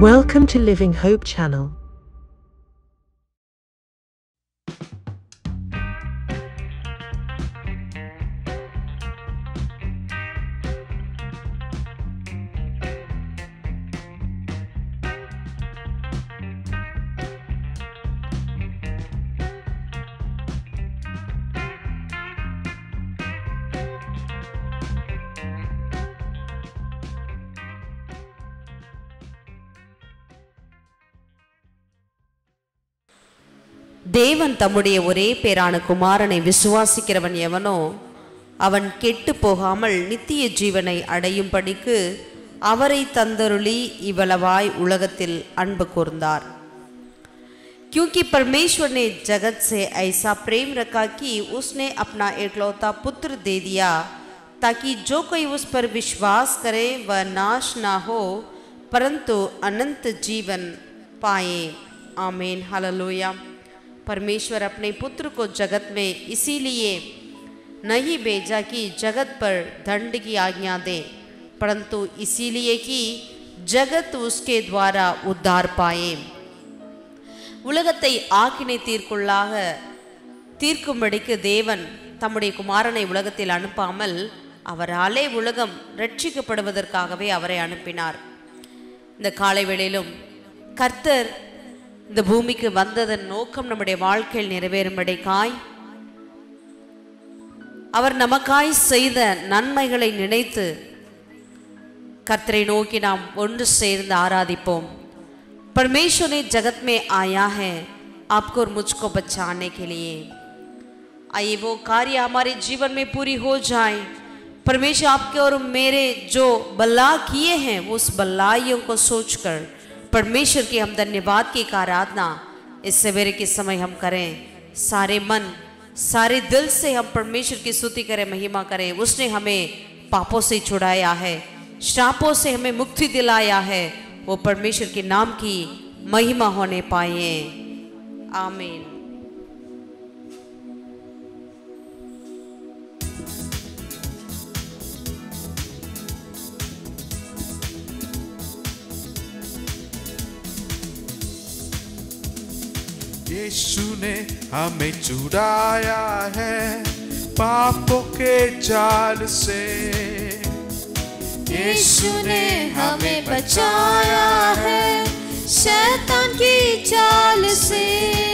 Welcome to Living Hope channel. தேவன் தம்முடைய ஒரே பேரான குமாரனை விசுவாசிக்கிறவன் எவனோ அவன் கெட்டு போகாமல் நித்திய ஜீவனை அடையும்படிக்கு அவரை தந்தருளி இவ்வளவாய் உலகத்தில் அன்பு கூர்ந்தார் क्योंकि परमेश्वर ने जगत से ऐसा प्रेम रखा कि उसने अपना एकलौता पुत्र दे दिया ताकि जो कोई उस पर विश्वास करे वह नाश ना हो परंतु अनंत जीवन पाए आमीन हालेलुया परमेश्वर अपने पुत्र को जगत में इसीलिए नहीं भेजा कि जगत पर दंड की आज्ञा दे परंतु इसीलिए कि जगत उसके द्वारा उद्धार पाए உலகத்தை ஆக்கினை தீர்க்குள்ளாக தீர்க்கும்படிக்கு தேவன் தம்முடைய குமாரனை உலகத்தில் அனுப்பாமல் அவராலே உலகம் ரட்சிக்கப்படுவதற்காகவே அவரை அனுப்பினார் இந்த காலை வேளையிலும் கர்த்தர் இந்த பூமிக்கு வந்ததன் நோக்கம் நம்முடைய வாழ்க்கையில் நிறைவேறும்படிக்காய் அவர் நமக்காய் செய்த நன்மைகளை நினைத்து கர்த்தரை நோக்கி நாம் ஒன்று சேர்ந்து ஆராதிப்போம் परमेश्वर ने जगत में आया है आपको और मुझको बचाने के लिए आइए वो कार्य हमारे जीवन में पूरी हो जाए परमेश्वर आपके और मेरे जो बल्ला किए हैं उस बल्लाइयों को सोचकर परमेश्वर की हम धन्यवाद की एक आराधना इस सवेरे के समय हम करें सारे मन सारे दिल से हम परमेश्वर की स्तुति करें महिमा करें उसने हमें पापों से छुड़ाया है श्रापों से हमें मुक्ति दिलाया है वो परमेश्वर के नाम की महिमा होने पाए आमीन यीशु ने हमें छुड़ाया है पापों के जाल से यीशु ने हमें बचाया है शैतान की चाल से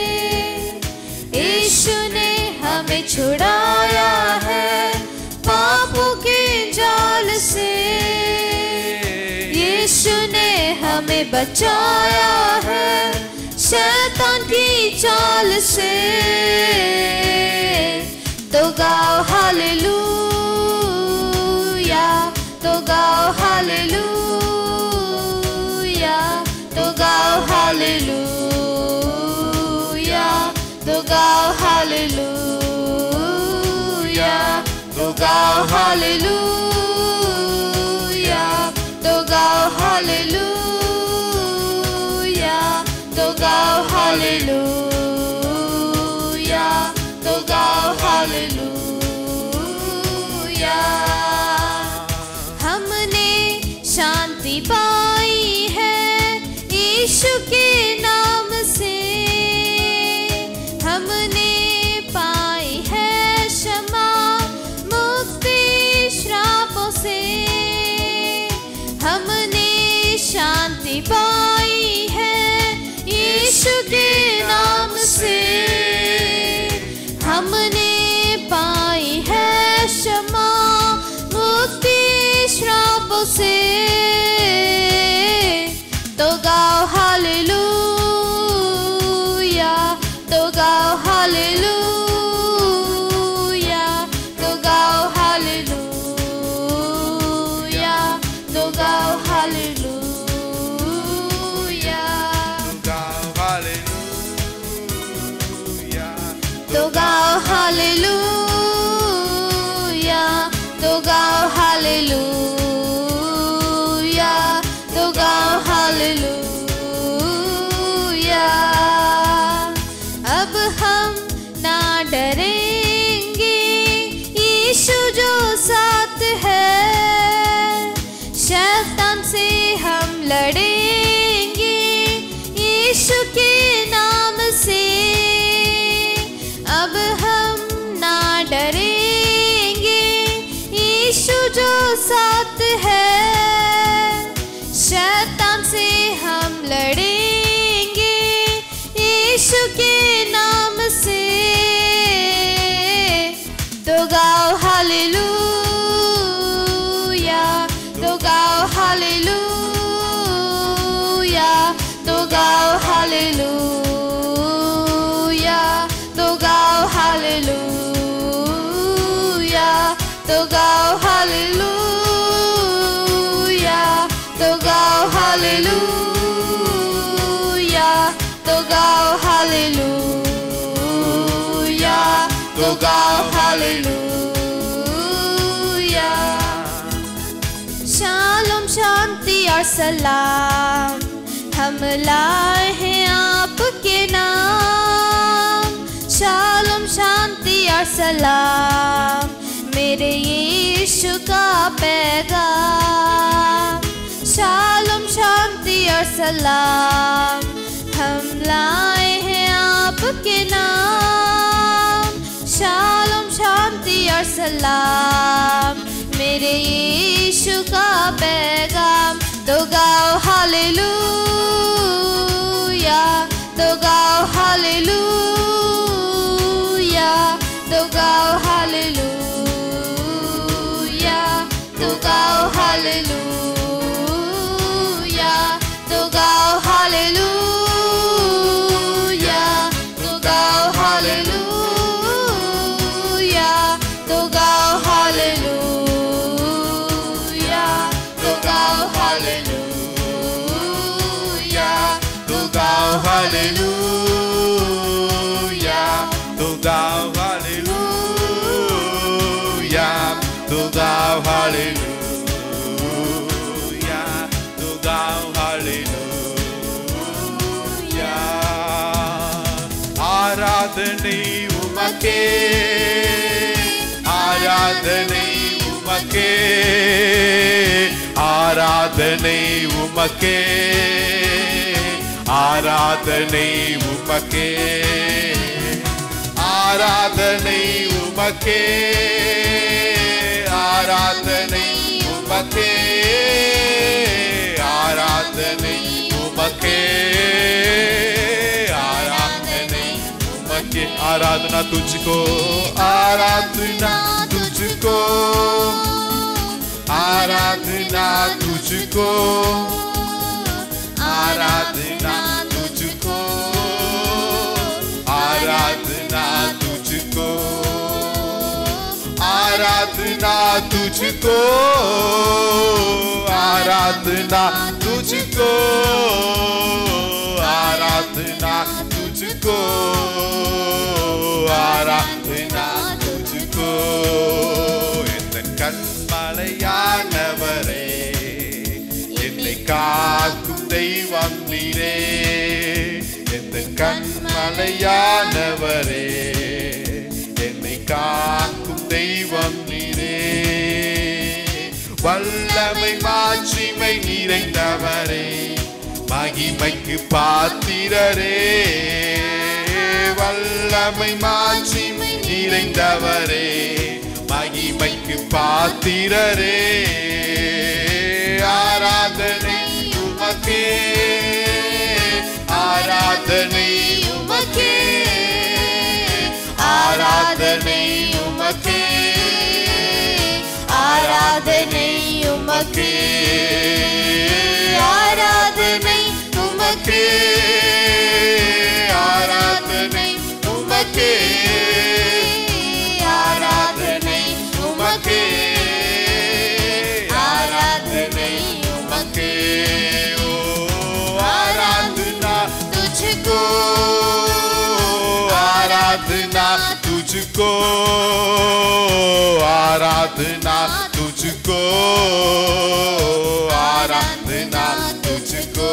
यीशु ने हमें छुड़ाया है पापों के जाल से यीशु ने हमें बचाया है शैतान की चाल से तो गाओ हालेलुया तो गाओ हालेलुया तो गाओ हालेलुया तो गाओ हालेलुया तो गाओ हालेलुया तो गाओ हालेलुया तो गाओ हालेलुया तो गाओ हालेलुया हमने शांति पाई है यीशु के नाम से हमने पाई है क्षमा मुक्ति श्रापों से हमने शांति पाई है यीशु के नाम से हमने पाई है क्षमा मुक्ति श्रापों से तो गाओ हालेलुया तो गाओ हालेलुया तो गाओ हालेलुया तो गाओ हालेलुया तो गाओ हालेलुया तो गाओ हालेलुया तो गाओ हालेलुया अब हम ना डरेंगे यीशु जो साथ है शैतान से हम लड़ेंगे जो साथ है शैतान से हम लड़ेंगे यीशु के नाम से तो गाओ हालेलूया तो गाओ हालेलूया तो गाओ हालेलूया तो गाओ हालेलूया तो गाओ हालेलूया तो गाओ हालेलूया तो गाओ हालेलूया तो गाओ हालेलूया शालोम शांति और सलाम हम लाए हैं आपके नाम शालोम शांति और सलाम मेरे यीशु का पैगाम शालोम शांति और सलाम हम लाए हैं आपके नाम शालोम शांति और सलाम मेरे यीशु का पैगाम तो गाओ हालेलूया तो गाओ हालेलूया तो गाओ हालेलूया तो गाओ हालेलूया तो गाओ हालेलूया तो गाओ हालेलूया तो गाओ हालेलूया तो गाओ हालेलूया तो गाओ हालेलूया तो गाओ हालेलूया तो गाओ हालेलूया तो गाओ हालेलूया ஆராதனை உமக்கே ஆராதனை உமக்கே ஆராதனை உமக்கே ஆராதனை உமக்கே ஆராதனை உமக்கே ஆராதனை உமக்கே ஆராதனை உமக்கே ஆராதனை உமக்கே ஆராதனா तुझको ஆராதனா तुझको आराधना तुझको आराधना तुझको आराधना तुझको आराधना तुझको आराधना तुझको आराधना तुझको आराधना तुझको இந்த கண்மலையானவரே என்னை காக்கும் தெய்வம் நீரே எந்த கண்மலையானவரே என்னை காக்கும் தெய்வம் நீரே வல்லமை மாட்சிமை நிறைந்தவரே மகிமைக்கு பாத்திரரே வல்லமை மாட்சிமை நிறைந்தவரே மகிமைக்கு பாத்திரரே ஆராதனை உமக்கே ஆராதனை உமக்கே ஆராதனை உமக்கே ஆராதனை உமக்கே ஆராதனை உமக்கே ஆராதனை உமக்கே ஆராதனை உமக்கே ஆராதனை உமக்கே ஓ ஆராதனா तुझको आराधना तुझको आराधना तुझको आराधना तुझको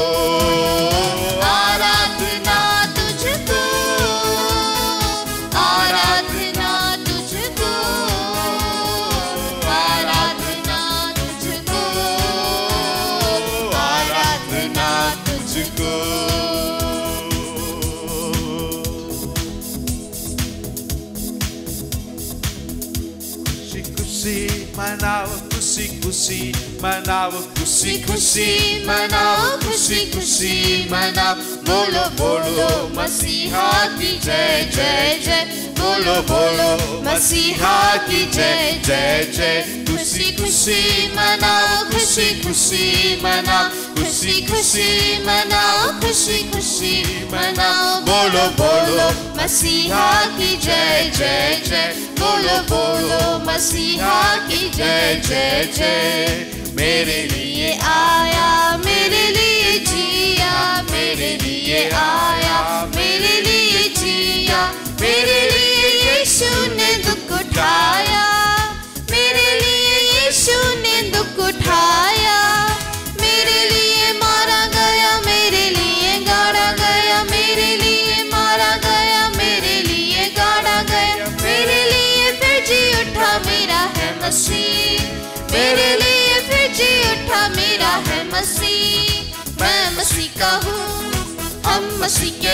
आराधना तुझको आराधना तुझको आराधना तुझको आराधना तुझको खुशी खुशी मनाओ खुशी खुशी मनाओ खुशी खुशी खुशी मनाओ खुशी खुशी मनाओ बोलो बोलो मसीहा की जय जय जय बोलो बोलो मसीहा की जय जय जय खुशी खुशी मनाओ खुशी खुशी मनाओ खुशी खुशी मनाओ खुशी खुशी मनाओ बोलो बोलो मसीहा की जय जय जय बोलो बोलो मसीहा की जय जय जय मेरे लिए आया मेरे लिए जिया मेरे लिए आया मेरे लिए जिया मेरे लिए यीशु ने दुख उठाया मेरे लिए यीशु ने दुख उठाया मेरे लिए मारा गया मेरे लिए गाड़ा गया मेरे लिए मारा गया मेरे लिए गाड़ा गया मेरे लिए फिर जी उठा मेरा है मसीह मेरे लिए फिर जी उठा मेरा है मसीह मैं मसीह का हूँ हम मसीह के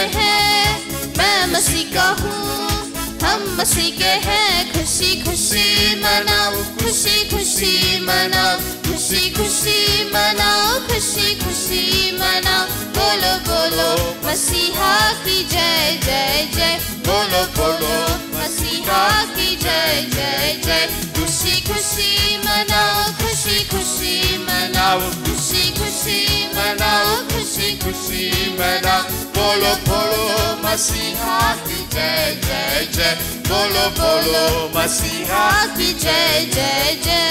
हैं मैं मसीह का हूँ हम मसीह के हैं खुशी खुशी मनाओ खुशी खुशी मनाओ खुशी खुशी मनाओ खुशी खुशी मनाओ बोलो बोलो मसीहा की जय जय जय बोलो बोलो मसीहा की जय जय जय खुशी खुशी मनाओ खुशी खुशी मनाओ खुशी खुशी मनाओ खुशी खुशी मनाओ बोलो बोलो मसीहा की जय जय जय बोलो बोलो मसीहा की जय जय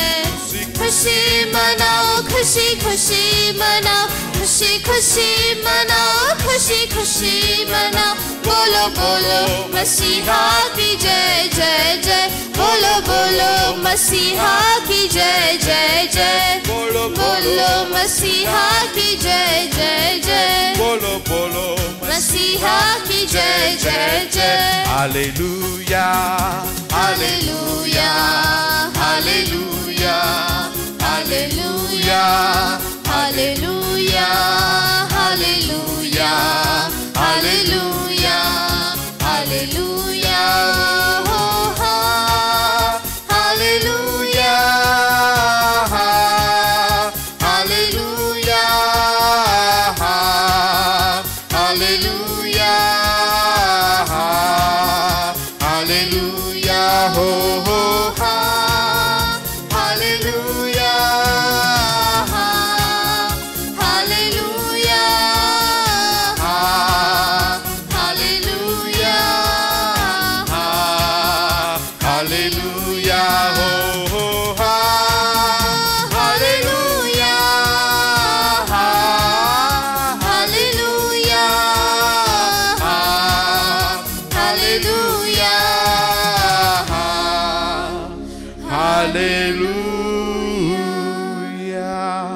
जय खुशी मनाओ खुशी खुशी मनाओ खुशी खुशी मनाओ खुशी खुशी मनाओ बोलो बोलो मसीहा की जय जय जय बोलो बोलो मसीहा की जय जय जय बोलो बोलो मसीहा की जय जय जय बोलो बोलो मसीहा की जय जय जय hallelujah hallelujah hallelujah hallelujah hallelujah hallelujah hallelujah hallelujah हो हा हालेलुया हालेलुया हालेलुया हालेलुया हो हो हा हालेलुया हालेलुया हालेलुया हालेलुया हो हो हा हालेलुया हालेलुया हालेलुया हालेलुया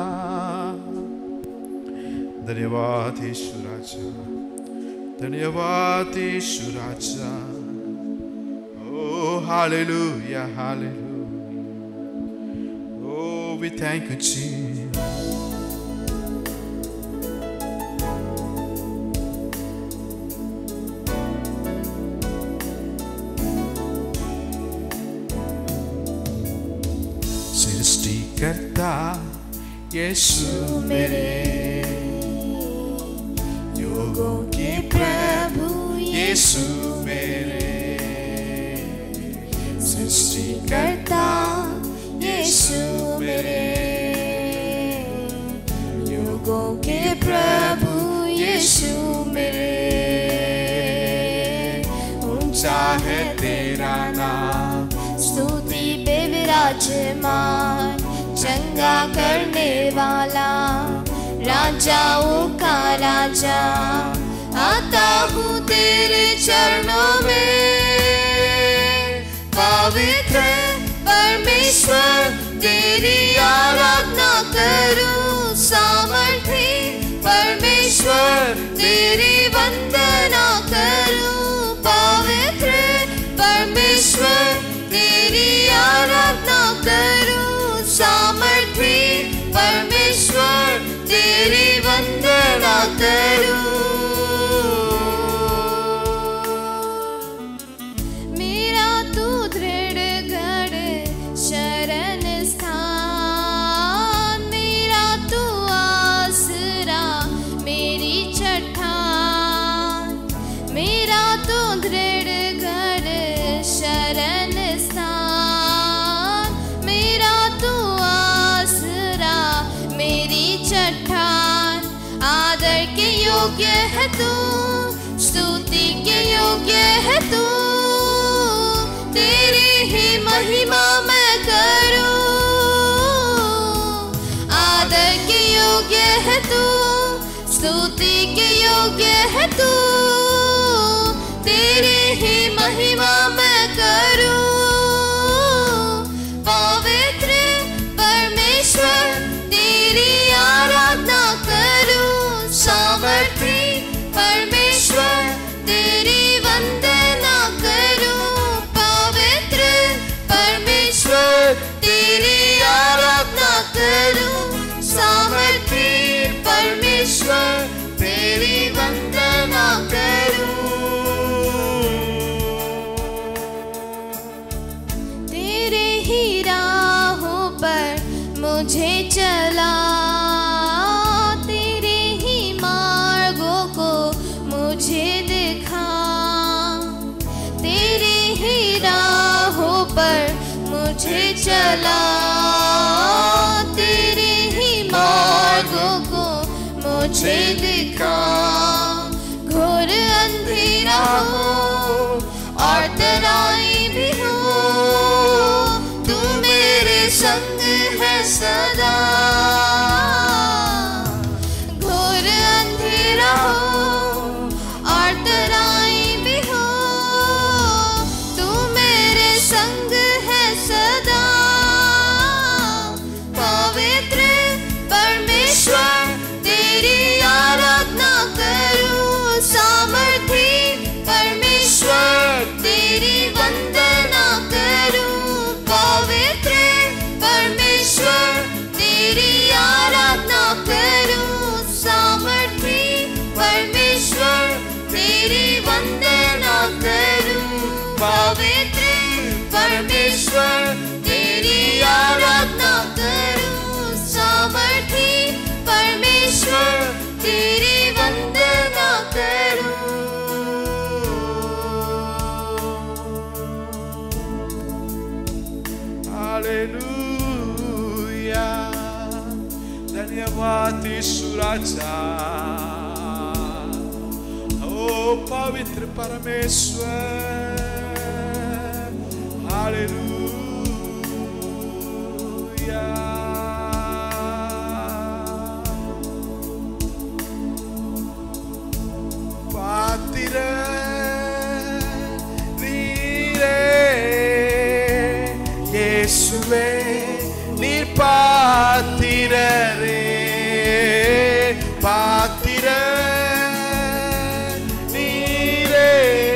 धन्यवाद यीशु राजा धन्यवाद यीशु राजा Oh, hallelujah, hallelujah. Oh, we thank you, Jesus. सृष्टिकर्ता यीशु मेरे योगों के प्रभु यीशु मेरे सृष्टिकर्ता यीशु मेरे योगों के प्रभु यीशु मेरे ऊंचा है तेरा नाम स्तुति पे विराजमान चंगा करने वाला राजाओं का राजा आता हूँ तेरे चरणों में पवित्र परमेश्वर तेरी आराधना करूं सामर्थी परमेश्वर तेरी वंदना करूं पवित्र परमेश्वर तेरी आराधना करूं सामर्थी परमेश्वर तेरी वंदना करूं मेरा तू दृढ़ गढ़ शरण योग्य है तू स्तुति के योग्य है तू तेरी ही महिमा मैं करूं आदर के योग्य है तू स्तुति के योग्य है तू तेरी ही महिमा मैं करूं पवित्र परमेश्वर तेरी आराधना करूं सामर्थी परमेश्वर तेरी वंदना करूं पवित्र परमेश्वर तेरी आराधना करूं सामर्थी परमेश्वर तेरी वंदना करूं तेरे ही राहों पर मुझे चला तेरे ही मार्गों को मुझे दिखा तेरे ही राहों पर मुझे चला तेरे ही मार्गों को मुझे दिखा घोर अंधेरा हो और तराई भी हो तू मेरे संग है सदा घोर अंधेरा हो और तराई भी हो तू मेरे संग है सदा पवित्र परमेश्वर तेरी आराधना करूं सामर्थी परमेश्वर तेरी वंदना करूं पवित्र परमेश्वर तेरी आराधना करूं सामर्थी परमेश्वर तेरी वंदना करूं पवित्र परमेश्वर तेरी आराधना करूं सामर्थी परमेश्वर तेरी वंदना हालेलुया धन्यवाद यीशु राजा ओ पवित्र परमेश्वर हालेलुया பாத்திர நீரே இயேசுவே நீர் பாத்திரரே பாத்திர நீரே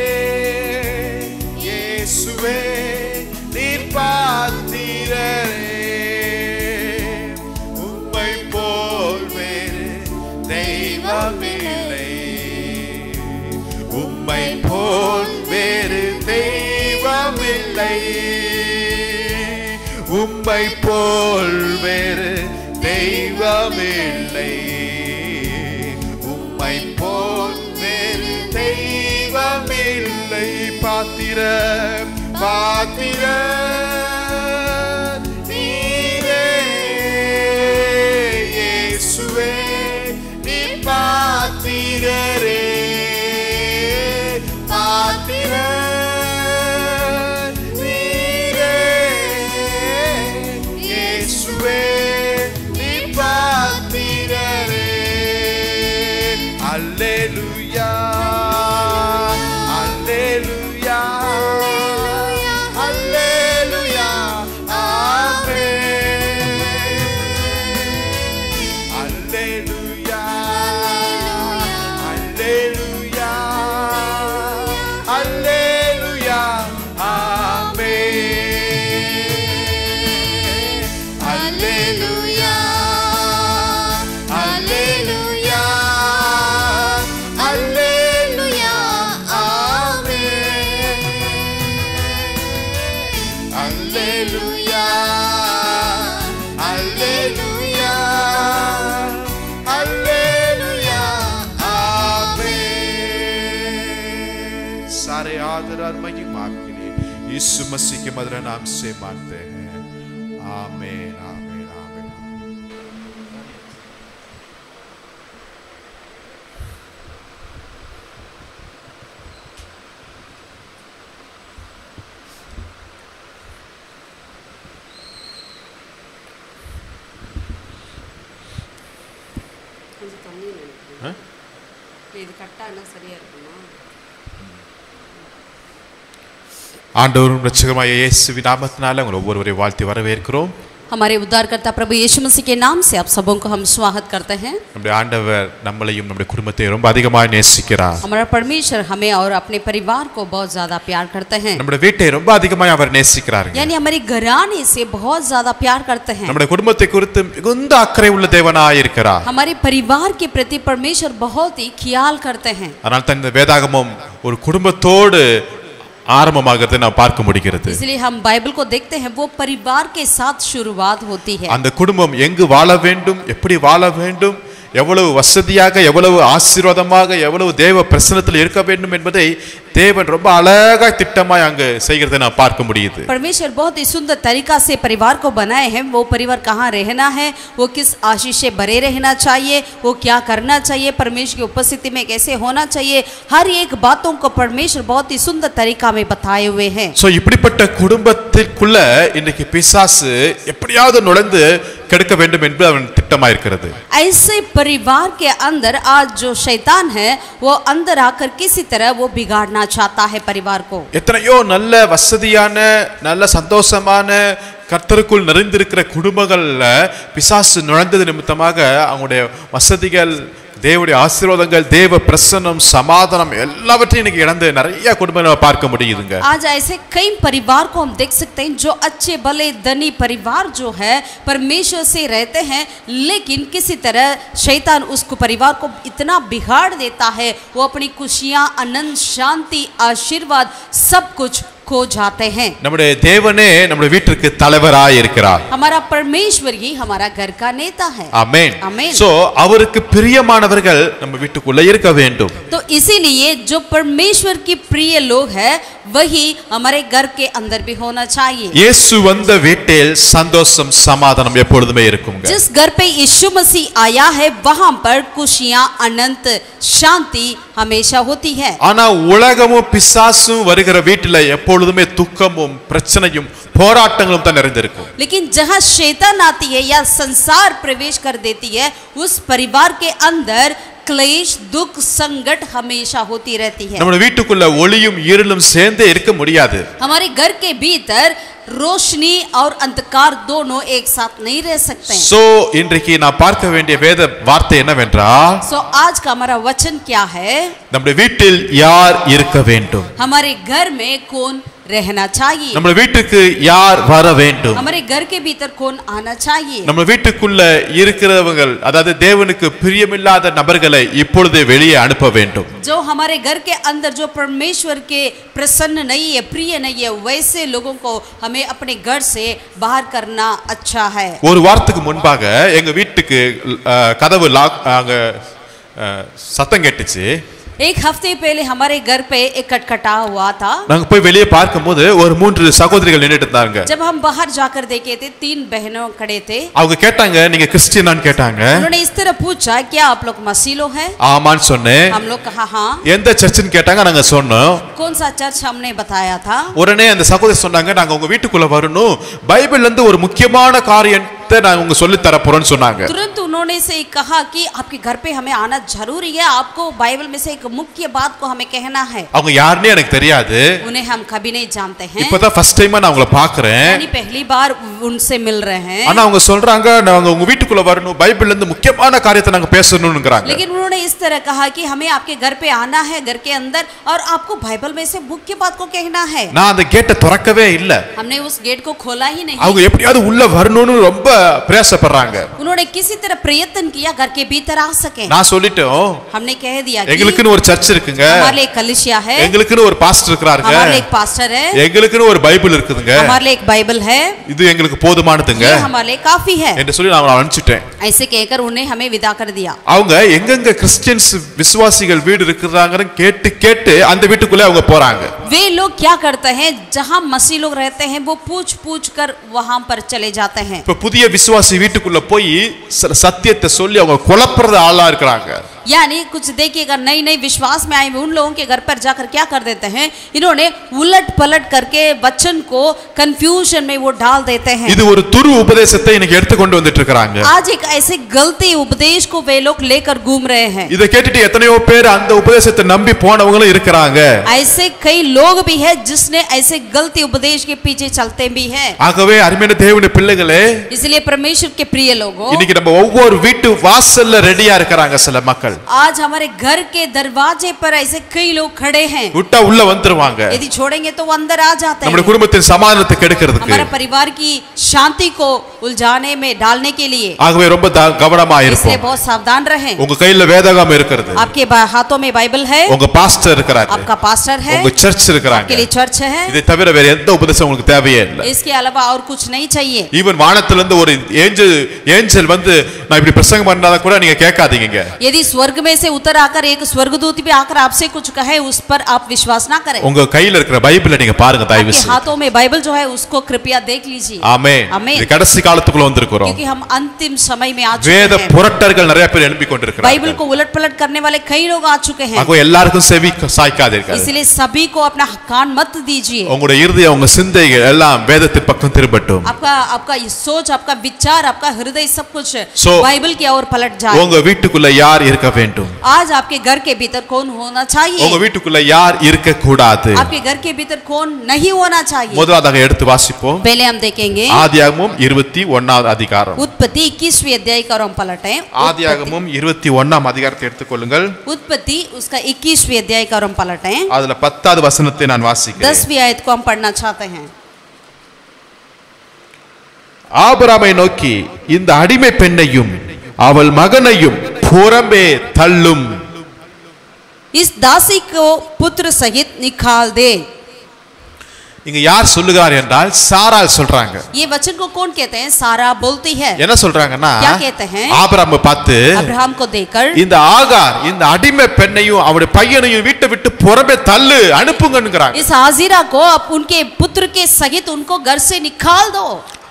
இயேசுவே நீர் பாத்திரரே உம்மை போல் வேறு தெய்வமில்லை உம்மை போல் வேறு தெய்வமில்லை உம்மை போல் வேறு தெய்வமில்லை உம்மை போல் வேறு தெய்வமில்லை பாத்திர பாத்திர நீரே இயேசுவே நீ பாத்திரரே பாத்திர நீரே இயேசுவே நீ பாத்திரரே அல்லேலூயா அல்லேலூயா அல்லேலூயா ஆமென் அல்லேலூயா அல்லேலூயா அல்லேலூயா ஆமென் அல்லேலூயா அல்லேலூயா அல்லேலூயா ஆமென் அல்லேலூயா அல்லேலூயா அல்லேலூया आमेन सारे आदर और महिमा के लिए यीशु मसीह के मधुर नाम से मांगते हैं आमेन आमेन आमेन கொஞ்சம் தண்ணி நினைக்கிறேன் இது கரெக்டாக என்ன சரியா இருக்குமா ஆண்டவரும் ரட்சகமாய இயேசுவின் நாமத்தினால உங்களை ஒவ்வொருவரையும் வாழ்த்தி வரவேற்கிறோம் हमारे उद्धारकर्ता प्रभु यीशु मसीह के नाम से आप सबों को हम स्वागत करते हैं நம்முடைய ஆண்டவர் நம்மளையும் நம்முடைய குடும்பத்தையும் ரொம்ப அதிகமாக நேசிக்கிறார் हमारा परमेश्वर हमें और अपने परिवार को बहुत ज्यादा प्यार करते हैं நம்முடைய வீட்டை ரொம்ப அதிகமாக அவர் நேசிக்கிறாருங்க यानी हमारे घराने से बहुत ज्यादा प्यार करते हैं நம்முடைய குடும்பத்தை குறித்து மிகுந்த அக்கறை உள்ள தேவனாய் இருக்கிறார் हमारे परिवार के प्रति परमेश्वर बहुत ही ख्याल करते हैं அதனால் தான் இந்த வேதாகமம் ஒரு குடும்பத்தோடு ஆரம்பமாகிறதை நாம் பார்க்க முடிகிறது इसलिए हम बाइबल को देखते हैं वो परिवार के साथ शुरुआत होती है அந்த குடும்பம் எங்கு வாழ வேண்டும் எப்படி வாழ வேண்டும் எவ்வளவு வசதியாக எவ்வளவு ஆசீர்வாதமாக எவ்வளவு தேவ பிரசனத்தில் இருக்க வேண்டும் என்பதை தேவன் ரொம்ப அழகா திட்டமாய் அங்கு செய்கிறதை நான் பார்க்க முடியுது परमेश्वर बहुत ही सुंदर तरीका से परिवार को बनाए हैं वो परिवार कहाँ रहना है वो किस आशीष से भरे रहना चाहिए वो क्या करना चाहिए परमेश्वर की उपस्थिति में कैसे होना चाहिए हर एक बातों को परमेश्वर बहुत ही सुंदर तरीका में बताए हुए हैं சோ இப்படிப்பட்ட குடும்பத்திற்குள்ள இன்னைக்கு பிசாசு எப்படியாவது நுழைந்து கெடுக்க வேண்டும் என்று அவன் திட்டமா இருக்கிறது ऐसे परिवार के अंदर आज जो शैतान है वो अंदर आकर किसी तरह वो बिगाड़ना चाहता है परिवार को எத்தனையோ நல்ல வசதியான நல்ல சந்தோஷமான கர்த்தருக்குள் நிறைந்திருக்கிற குடும்பங்கள்ல பிசாசு நுழைந்தது நிமித்தமாக அவங்களுடைய வசதிகள் தேவனுடைய ஆசீர்வாதங்கள் தேவ பிரசன்னம் சமாதானம் எல்லாவற்றையும் இன்னைக்கு இழந்து நிறைய குடும்பங்களை பார்க்க முடியுதுங்க आज ऐसे कई परिवार को हम देख सकते हैं जो अच्छे भले धनी परिवार जो है परमेश्वर से रहते हैं लेकिन किसी तरह शैतान उसको परिवार को इतना बिगाड़ देता है वो अपनी खुशियां आनंद शांति आशीर्वाद सब कुछ खो जाते हैं நம்முடைய தேவனே நம்முடைய வீட்டிற்கு தலைவராய் இருக்கிறார் हमारा परमेश्वर ही हमारा घर का नेता है ஆமென் ஆமென். சோ அவருக்கு பிரியமானவர்கள் நம்ம வீட்டுக்குள்ள இருக்க வேண்டும் तो इसीलिए जो परमेश्वर की प्रिय लोग हैं वही हमारे घर के अंदर भी होना चाहिए இயேசு வந்த வீட்டில் சந்தோஷம் சமாதானம் எப்பொழுதுமே இருக்குங்க जिस घर पे यीशु मसीह आया है वहां पर खुशियां अनंत शांति हमेशा होती है ஆனா உலகமும் பிசாசும் வருகிற வீட்டுல எப்பொழுதுமே துக்கமும் பிரச்சனையும் போராட்டங்களும் தான் நிறைந்திருக்கும் लेकिन जहां शैतान आती है या संसार प्रवेश कर देती है उस परिवार के अंदर क्लेश दुख संकट हमेशा होती रहती है நம்ம வீட்டுக்குள்ள ஒளியும் இருளும் சேர்ந்தே இருக்க முடியாது हमारे घर के भीतर रोशनी और अंधकार दोनों एक साथ नहीं रह सकते हैं சோ இன்றைக்கு நான் பார்க்க வேண்டிய வேத வார்த்தை என்னவென்றால் सो आज का हमारा वचन क्या है நம்முடைய வீட்டில் யார் இருக்க வேண்டும் हमारे घर में कौन रहना चाहिए நம்ம வீட்டுக்கு யார் வர வேண்டும் हमारे घर के भीतर कौन आना चाहिए நம்ம வீட்டுக்குள்ள இருக்கிறவங்க அதாவது தேவனுக்கு பிரியமில்லாத நபர்களை இப்பொழுதே வெளியே அனுப்ப வேண்டும் जो हमारे घर के अंदर जो परमेश्वर के प्रसन्न नहीं है प्रिय नहीं है वैसे लोगों को हमें अपने घर से बाहर करना अच्छा है ஒரு வாரத்துக்கு முன்பாக எங்க வீட்டுக்கு அஹ், கதவு லாக் அங்க அஹ், சத்தம் கேட்டுச்சு एक हफ्ते पहले हमारे घर पे एक खटखटा हुआ था நாங்க போய் வெளியே பார்க்கும்போது ஒரு மூன்று சகோதரிகள் நின்றுட்டு இருந்தாங்க जब हम बाहर जाकर देखे थे तीन बहनों खड़े थे அவங்க கேட்டாங்க நீங்க கிறிஸ்டியனான்னு கேட்டாங்க उन्होंने इस तरह पूछा क्या आप लोग मसीलो हैं ஆமான்னு சொன்னேன் हम लोग कहा हाँ எந்த சர்ச்சுன்னு கேட்டாங்க நாங்க சொன்னோம் कौन सा चर्च हमने बताया था உடனே அந்த சகோதரி சொன்னாங்க நாங்க உங்க வீட்டுக்குள்ள வரணும் பைபிள்ல இருந்து ஒரு முக்கியமான காரியத்தை நாங்க உங்க சொல்லி தர போறோம்னு சொன்னாங்க तुरंत उन्होंने से कहा कि आपके घर पे हमें आना जरूरी है आपको बाइबल में से एक मुख्य बात को हमें कहना है அவங்க யாருன்னே எனக்கு தெரியாது उन्हें हम कभी नहीं जानते हैं இப்பதான் ஃபர்ஸ்ட் டைமா நான் உங்களை பாக்குறேன் यानी पहली बार उनसे मिल रहे हैं ஆனா அவங்க சொல்றாங்க நாங்க உங்க வீட்டுக்குள்ள வரணும் பைபிள்ல இருந்து முக்கியமான காரியத்தை நாங்க பேசணும்ங்கறாங்க लेकिन उन्होंने इस तरह कहा कि हमें आपके घर पे आना है घर के अंदर और आपको बाइबल में से मुख्य बात को कहना है நான் அந்த கேட்டை திறக்கவே இல்ல हमने उस गेट को खोला ही नहीं அவங்க எப்படியாவது உள்ள வரணும்னு ரொம்ப பிரயாசப்படுறாங்க उन्होंने किसी तरह प्रयत्न किया घर के भीतर आ सके நான் சொல்லிட்டோம் हमने कह दिया कि எங்களுக்குன்னு ஒரு சர்ச் இருக்குங்க हमारे लिए एक कलिसिया है எங்களுக்குன்னு ஒரு பாஸ்டர் இருக்கிறாருங்க हमारे लिए एक पास्टर है எங்களுக்குன்னு ஒரு பைபிள் இருக்குதுங்க हमारे लिए एक बाइबल है இது எங்களுக்கு போதுமானதுங்க ये हमारे लिए काफी है என்று சொல்லி நான் அவங்களை அனுப்பிச்சிட்டேன் ऐसे कहकर उन्हें हमें विदा कर दिया அவங்க எங்கெங்க கிறிஸ்டியன்ஸ் விசுவாசிகள் வீடு இருக்கிறாங்கன்னு கேட்டு கேட்டு அந்த வீட்டுக்குள்ளே அவங்க போறாங்க वे लोग क्या करते हैं जहां मसीह लोग रहते हैं वो पूछ पूछ कर वहां पर चले जाते हैं இப்ப புதிய விசுவாசி வீட்டுக்குள்ள போய் சில சத்தியத்தை சொல்லி அவங்க குழப்புறது ஆளா இருக்கிறாங்க यानी कुछ देखिएगा नई नई विश्वास में आए हुए उन लोगों के घर पर जाकर क्या कर देते हैं इन्होंने उलट पलट करके वचन को कंफ्यूजन में वो डाल देते हैं இது ஒரு துரு உபதேசத்தை இன்னைக்கு எடுத்துக்கொண்டு வந்துட்டு இருக்கிறாங்க आज एक ऐसे गलती उपदेश को वे लोग लेकर घूम रहे हैं இதை கேட்டுட்டு எத்தனையோ பேர் அந்த உபதேசத்தை நம்பி போனவங்களும் இருக்கிறாங்க ऐसे कई लोग भी हैं जिसने ऐसे गलती उपदेश के पीछे चलते भी हैं ஆகவே அருமையான தேவனுடைய பிள்ளைகளே इसलिए परमेश्वर के प्रिय लोगों இன்னைக்கு நம்ம ஒவ்வொரு வீட்டு வாசல்ல ரெடியா இருக்கிறாங்க சில மக்கள் आज हमारे घर के दरवाजे पर ऐसे कई लोग खड़े हैं விட்டா உள்ள வந்துருவாங்க यदि छोड़ेंगे तो वो अंदर आ जाते நம்முடைய हैं குடும்பத்தின் சமாதானத்தை கெடுக்கிறதுக்கு हमारा परिवार की शांति को उलझाने में डालने के लिए ஆகவே ரொம்ப த- கவனமா इसलिए இருப்போம் बहुत सावधान रहें உங்க கையில வேதகம் இருக்கிறது आपके बा- हाथों में बाइबल है உங்க பாஸ்டர் இருக்கிறாரு आपका पास्टर है உங்க சர்ச் आपके இருக்கிறாங்க लिए चर्च है இதை தவிர வேற எந்த உபதேசம் உங்களுக்கு தேவையே இல்லை इसके अलावा और कुछ नहीं चाहिए ஈவன் வானத்துல இருந்து ஒரு ஏஞ்சல் ஏஞ்சல் வந்து நான் இப்படி பிரசங்கம் பண்ணாத கூட நீங்க கேட்காதீங்க यदि स्वर्ग में से उतर आकर एक स्वर्गदूत भी आकर आपसे कुछ कहे उस पर आप विश्वास ना करें உங்க கையில இருக்கிற பைபிளை நீங்க பாருங்க தயவு आपके செய்து हाथों में बाइबल जो है उसको कृपया देख लीजिए ஆமே ஆமென். கடைசி காலத்துக்குள்ள வந்திருக்கிறோம் क्योंकि हम अंतिम समय में आ வேத चुके हैं புரட்டர்கள் நிறைய பேர் எழுப்பி கொண்டிருக்கிறாங்க बाइबल को उलट पलट करने वाले कई लोग आ चुके हैं ஆகவே எல்லாருக்கும் செவி சாய்க்காதீர்கள் इसलिए सभी को अपना कान मत दीजिए உங்களுடைய இறுதிய உங்க சிந்தைகள் எல்லாம் வேதத்தின் பக்கம் திரும்பட்டும் आपका आपका ये सोच आपका विचार आपका हृदय सब कुछ So- बाइबल की ओर पलट जाए உங்க வீட்டுக்குள்ள யார் இருக்க வேண்டும் आज आपके घर के भीतर कौन होना चाहिए உங்க வீட்டுக்குள்ள யார் இருக்க கூடாது आपके घर के भीतर कौन नहीं होना चाहिए முதலாவதாக எடுத்து வாசிப்போம் पहले हम देखेंगे ஆதியாகமும் இருபத்தி ஒன்னாவது அதிகாரம் उत्पत्ति इक्कीसवीं अध्याय का और हम पलटे ஆதியாகமும் இருபத்தி ஒன்னாம் அதிகாரத்தை எடுத்துக்கொள்ளுங்கள் उत्पत्ति उसका इक्कीसवीं अध्याय का और हम पलटे அதுல பத்தாவது வசனத்தை நான் வாசிக்கிறேன் दसवीं आयत को हम पढ़ना चाहते हैं ஆபிராமை நோக்கி இந்த அடிமை பெண்ணையும் அவள் மகனையும் புறம்பே தள்ளும் इस दासी को पुत्र सहित निकाल दे இங்க யார் சொல்லுகிறார் என்றால் சாராள் சொல்றாங்க ये वचन को कौन कहते हैं सारा बोलती है என்ன சொல்றாங்கன்னா क्या कहते हैं? ஆபிராம பார்த்து अब्राहम को देकर இந்த ஆகார் இந்த அடிமை பெண்ணையும் அவருடைய பையனையும் வீட்டை விட்டு புறம்பே தள்ளு அனுப்புங்கன்னுங்கிறாங்க इस हाजिरा को अब उनके पुत्र के सहित उनको घर से निकाल दो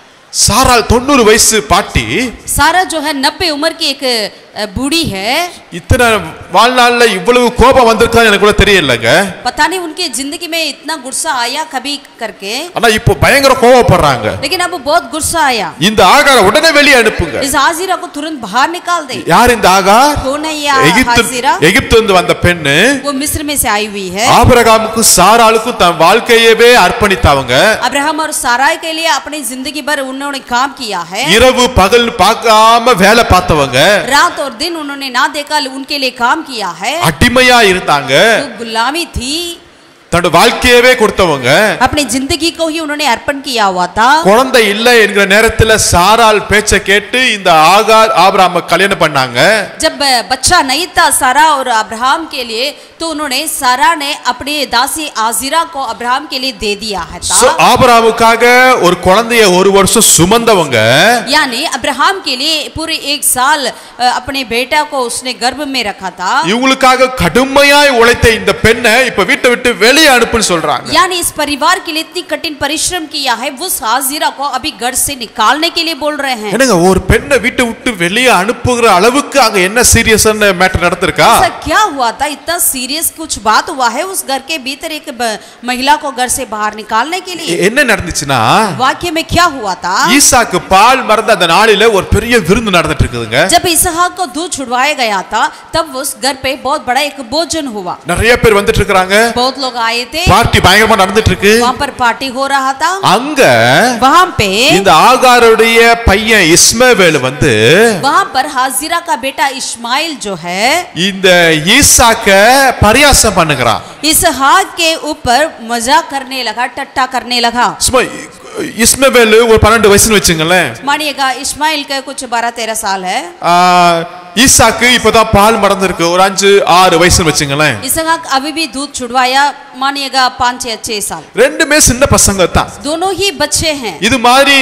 சாராள் தொண்ணூறு வயசு பாட்டி सारा जो है नब्बे उम्र की एक अ, बूढ़ी है இத்தனை வாழ்நாள்ல இவ்வளவு கோபம் வந்திருக்கா எனக்கு கூட தெரியலங்க पता नहीं उनकी जिंदगी में इतना गुस्सा आया कभी करके ஆனா இப்போ பயங்கர கோபப்படுறாங்க लेकिन अब बहुत गुस्सा आया இந்த ஆகார உடனே வெளியே அனுப்புங்க इस हाजिरा को तुरंत बाहर निकाल दे யார் இந்த ஆகார் कौन है ये எகிப்து हाजिरा எகிப்து வந்து வந்த பெண்ணு वो मिस्र में से आई हुई है ஆபிரகாமுக்கும் சாராளுக்கும் தன் வாழ்க்கையவே அர்ப்பணித்தவங்க अब्राहम और साराय के लिए अपनी जिंदगी भर उन्होंने काम किया है இரவு பகல் பார்க்காம வேலை பார்த்தவங்க रात और दिन उन्होंने ना देखा उनके लिए काम किया है அடிமையா இருந்தாங்க जो गुलामी थी தன்னோட வாழ்க்கையவே கொடுத்தவங்க अपनी जिंदगी को ही उन्होंने अर्पण किया हुआ था குழந்தை இல்லை என்கிற நேரத்துல சாராள் பேச்ச கேட்டு இந்த ஆகார் ஆபிரகாம கல்யாணம் பண்ணாங்க जब बच्चा नहीं था सारा और अब्राहम के लिए तो उन्होंने सारा ने अपनी दासी आजिरा को अब्राहम के लिए दे दिया है So, था ஆபிரகாமுக்காக ஒரு குழந்தைய ஒரு வருஷம் சுமந்தவங்க यानी अब्राहम के लिए पूरे एक साल अ, अपने बेटा को उसने गर्भ में रखा था இவங்களுக்காக கடுமையாய் உழைத்த இந்த பெண்ணை இப்ப வீட்டை விட்டு வெளியே அனுப்புன்னு சொல்றாங்க यानी इस परिवार के लिए इतनी कठिन परिश्रम किया है उस हाजिरा को अभी घर से निकालने के लिए बोल रहे हैं என்னங்க ஒரு பெண்ணை வீட்டை விட்டு வெளியே அனுப்புகிற அளவுக்கு அங்க என்ன சீரியஸான மேட்டர் நடந்திருக்கா ऐसा क्या हुआ था इतना सीरियस कुछ बात हुआ है उस घर के भीतर एक ब- महिला को घर से बाहर निकालने के लिए எ- என்ன நடந்துச்சுன்னா वाक्य में क्या हुआ था ஈசாக்கு பால் மறந்த அந்த நாளில ஒரு பெரிய விருந்து நடந்துட்டு இருக்குதுங்க जब इसहाक को दूध छुड़वाया गया था तब उस घर पे बहुत बड़ा एक भोजन हुआ நிறைய பேர் வந்துட்டு இருக்காங்க बहुत लोग आए थे பார்ட்டி பயங்கரமா நடந்துட்டு இருக்கு वहाँ पर पार्टी हो रहा था அங்க वहाँ पे இந்த ஆகாருடைய பையன் இஸ்மவேல் வந்து वहाँ पर हाजिरा का बेटा इस्माइल जो है இந்த ஈசாக்க பரியாசம் பண்ணுகிறான் इसहाक के ऊपर मजाक करने लगा टट्टा करने लगा சும்மா இஸ்மவேல் ஒரு பன்னெண்டு வயசுன்னு வச்சுங்களேன் मानिएगा इस्माइल का कुछ बारह तेरह साल है ஆ, ஈசாக்கு இப்பதான் பால் மறந்துருக்கு ஒரு அஞ்சு ஆறு வயசுன்னு வச்சுங்களேன் इसहाक अभी भी दूध छुड़वाया मानिएगा पाँच या छह साल ரெண்டுமே சின்ன பசங்க தான் दोनों ही बच्चे हैं இது மாதிரி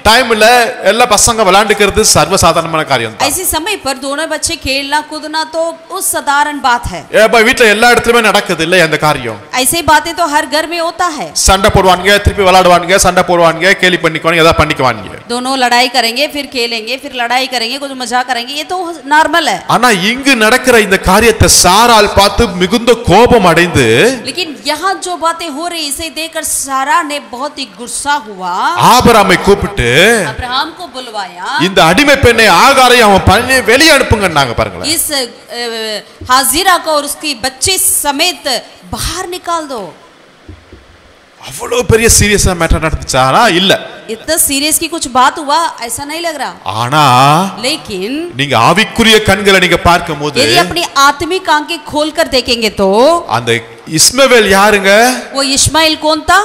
டைம்ல எல்லா பசங்க விளையாண்டுக்கிறது சர்வசாதாரணமான காரியம் தான் ऐसे समय पर दोनों बच्चे खेलना कूदना तो उस साधारण बात है ஏப்பா வீட்டுல எல்லா இடத்துலயுமே நடக்குது இல்ல அந்த காரியம் ऐसे बातें तो हर घर में होता है சண்டை போடுவானுங்க திருப்பி விளையாடுவானுங்க சண்டை போடுவானுங்க கேலி பண்ணிக்குவானுங்க ஏதாவது பண்ணிக்குவானுங்க दोनों लड़ाई करेंगे फिर खेलेंगे फिर लड़ाई करेंगे कुछ मजा करेंगे ये तो नॉर्मल है ஆனா இங்கு நடக்கிற இந்த காரியத்தை சாரால் பார்த்து மிகுந்த கோபம் அடைந்து लेकिन यहाँ जो बातें हो रही इसे देखकर सारा ने बहुत ही गुस्सा हुआ ஆபராமை கூப்பிட்டு अब्राहम को बुलवाया இந்த அடிமை பெண்ணை ஆகாரை அவன் பண்ணி வெளியே அனுப்புங்கன்னாங்க பாருங்களேன் इस अ, हाजिरा को और उसकी बच्चे समेत बाहर निकाल दो அவ்வளவு பெரிய சீரியஸா மேட்டர் நடந்துச்சா ஆனா இல்ல इतना सीरियस की कुछ बात हुआ ऐसा नहीं लग रहा ஆனா लेकिन நீங்க ஆவிக்குரிய கண்களை நீங்க பார்க்கும் போது यदि अपनी आत्मिक आंखें खोल कर देखेंगे तो அந்த இஸ்மவேல் யாருங்க वो इस्माइल कौन था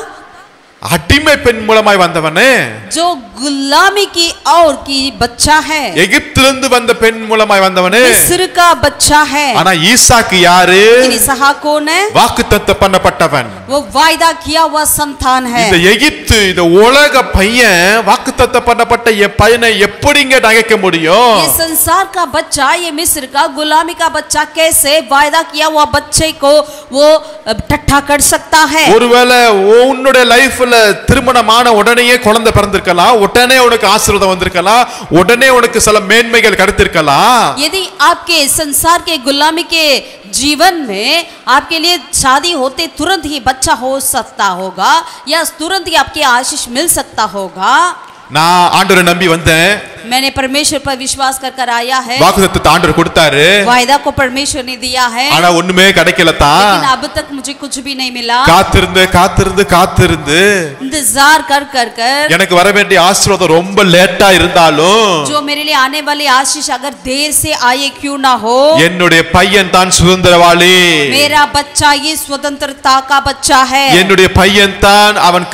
அடிமை பெண் மூலமாய் வந்தவனே जो गुलामी की और की बच्चा है எகிப்திலிருந்து வந்த பெண் மூலமாய் வந்தவனே मिस्र का बच्चा है ஆனா ஈசாக்கு யாரு लेकिन इसहाक कौन है வாக்குத்தத்த பண்ணப்பட்டவன் वो वायदा किया हुआ संतान है இந்த எகிப்து இந்த உலக பையன் வாக்குத்தத்த பண்ணப்பட்ட என் பையனை எப்படிங்க நகைக்க முடியும் ये संसार का बच्चा ये मिस्र का गुलामी का बच्चा कैसे वायदा किया हुआ बच्चे को वो ठट्ठा कर सकता है ஒருவேளை உன்னுடைய லைஃப்ல திருமணமான உடனேயே குழந்தை பிறந்திருக்கலாம் உடனே உனக்கு ஆசீர்வாதம் வந்திருக்கலாம் உடனே உனக்கு சில மேன்மைகள் கிடைத்திருக்கலாம் यदि आपके संसार के गुलामी के जीवन में आपके लिए शादी होते तुरंत ही बच्चा हो सकता होगा या तुरंत ही आपके आशीष मिल सकता होगा நான் ஆண்டவரை நம்பி வந்தேன் मैंने परमेश्वर पर विश्वास कर कर आया है வாக்குத்தத்தை ஆண்டவர் கொடுத்தாரு वायदा को परमेश्वर ने दिया है ஆனா ஒண்ணுமே கிடைக்கல தான் लेकिन अब तक मुझे कुछ भी नहीं मिला காத்திருந்து காத்திருந்து காத்திருந்து इंतजार कर कर कर எனக்கு வர வேண்டிய ஆசீர்வாதம் ரொம்ப லேட்டா இருந்தாலும் जो मेरे लिए आने वाली आशीष अगर देर से आए क्यों ना हो என்னுடைய பையன் தான் சுதந்திரவாளி मेरा बच्चा ये स्वतंत्रता का बच्चा है என்னுடைய பையன் தான் அவன்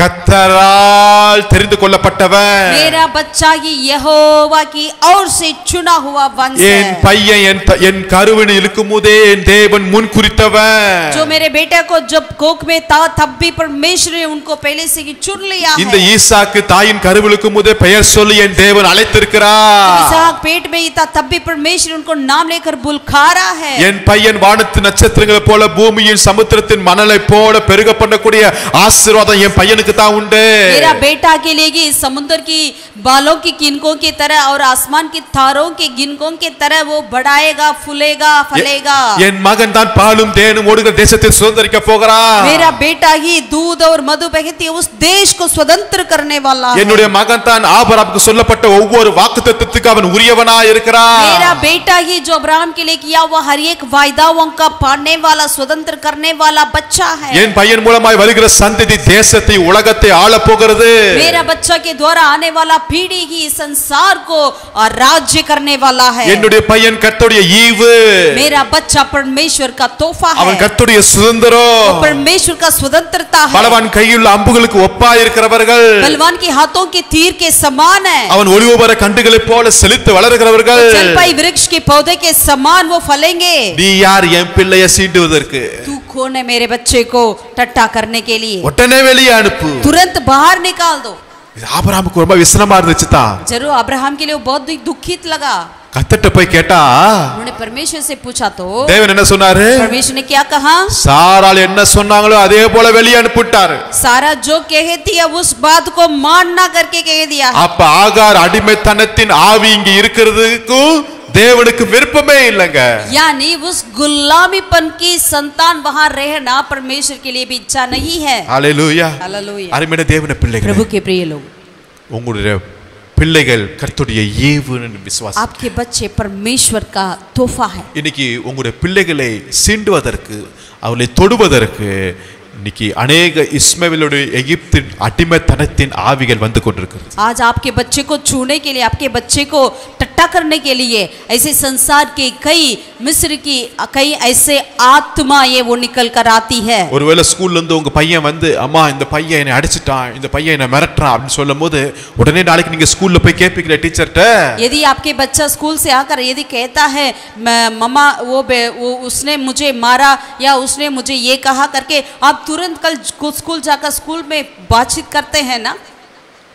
கத்தரால் தெரிந்து கொள்ளப்பட்டவன் मेरा बच्चा ये यहोवा की ओर से चुना हुआ वंश என் है பையன் என் த- என் கருவினில் இருக்கும் போதே என் தேவன் முன் குறித்தவன் जो मेरे बेटे को जब कोख में था तब भी परमेश्वर ने उनको पहले से ही चुन लिया இந்த है ஈசாக்கு தாயின் கருவில் இருக்கும் போதே பெயர் சொல்லி என் தேவன் அழைத்திருக்கிறார் इसहाक पेट में ही था तब भी परमेश्वर उनको नाम लेकर बुलखारा है என் பையன் வானத்து நட்சத்திரங்களை போல பூமியின் சமுத்திரத்தின் மணலை போல பெருக பண்ணக்கூடிய ஆசீர்வாதம் என் பையனுக்கு தான் உண்டு मेरा बेटा के लिए कि समुद्र की बालों की किनकों की तरह और आसमान की तारों के गिनकों की तरह वो बढ़ाएगा फूलेगा फलेगा என் மகன் தான் பாலும் தேனும் ஓடுகிற தேசத்தில் சுதந்திரிக்க போகிறான் मेरा बेटा ही दूध और मधु बहती है उस देश को स्वतंत्र करने वाला है என்னுடைய மகன் தான் ஆபராமுக்கு சொல்லப்பட்ட ஒவ்வொரு வாக்குத்தத்தத்துக்கு அவன் உரியவனா இருக்கிறான் मेरा बेटा ही जो अब्राहम के लिए किया हुआ हर एक वायदाओं का पाने वाला स्वतंत्र करने वाला बच्चा है என் பையன் மூலமாய் வருகிற சந்ததி தேசத்தை உலகத்தை ஆளப் போகிறது मेरा बच्चा के द्वारा आने वाला पीढ़ी ही इस संसार को और राज्य करने वाला है என்னுடைய பையன் கர்த்தருடைய ஈவு मेरा बच्चा परमेश्वर का तोहफा அவன் है கர்த்தருடைய वो சுதந்திரம் परमेश्वर का स्वतंत्रता है பலவான் கையுள்ள அம்புகளுக்கு ஒப்பாய் இருக்கிறவர்கள் बलवान के हाथों के तीर के समान है அவன் ஒளிவுபர கண்டுகளைப் போல செழித்து வளர்கிறவர்கள் जलपाई वृक्ष के पौधे के समान वो फलेंगे நீ யார் என் பிள்ளைய சீண்டுவதற்கு तू कौन है मेरे बच्चे को टट्टा करने के लिए உடனே வெளியே அனுப்பு तुरंत बाहर निकाल दो இது ஆபிரகாமுக்கு ரொம்ப விசனமா இருந்துச்சு தான் जरूर अब्राहम के लिए वो बहुत ही दुखित लगा கத்தட்ட போய் கேட்டா उन्होंने परमेश्वर से पूछा तो தேவன் என்ன சொன்னாரு परमेश्वर ने क्या कहा சாரால் என்ன சொன்னாங்களோ அதே போல வெளியே அனுப்பிட்டாரு सारा जो कहती है उस बात को मानना करके कह दिया है அப்ப ஆகார் அடிமைத்தனத்தின் ஆவி இங்க இருக்கிறதுக்கும் தேவனுக்கு விருப்பமே இல்லைங்க यानी उस गुलामीपन की संतान वहां रहना परमेश्वर के लिए भी इच्छा नहीं है ஹalleluya हालेलुया அருமையான தேவன பிள்ளைகள் प्रभु के प्रिय लोग உங்களுடைய பிள்ளைகள் கர்த்தருடைய ஈவுன்னு விசுவாசம் आपके बच्चे परमेश्वर का तोहफा है இன்னைக்கு உங்களுடைய பிள்ளைகளை சீண்டுவதற்கு அவளை தொடுவதற்கு இன்னைக்கு அநேக இஸ்மவேலுடைய எகிப்தின் அடிமைத்தனத்தின் ஆவிகள் வந்து கொண்டிருக்கிறது आज आपके बच्चे को छूने के लिए आपके बच्चे को टट्टा करने के लिए ऐसे संसार के कई मिस्र की कई ऐसे आत्माएं वो निकल कर आती है ஒருவேளை ஸ்கூல்ல இருந்து உங்க பையன் வந்து அம்மா இந்த பையன் என்னை அடிச்சிட்டான் இந்த பையன் என்னை மிரட்டுறான் அப்படின்னு சொல்லும் போது உடனே நாளைக்கு நீங்க ஸ்கூல்ல போய் கேட்பீங்களா டீச்சர்கிட்ட यदि आपके बच्चा स्कूल से आकर यदि कहता है "मैं- मम्मा वो, बे- वो उसने मुझे मारा या उसने मुझे ये कहा करके आप तुरंत कल स्कूल जाकर स्कूल में बातचीत करते हैं ना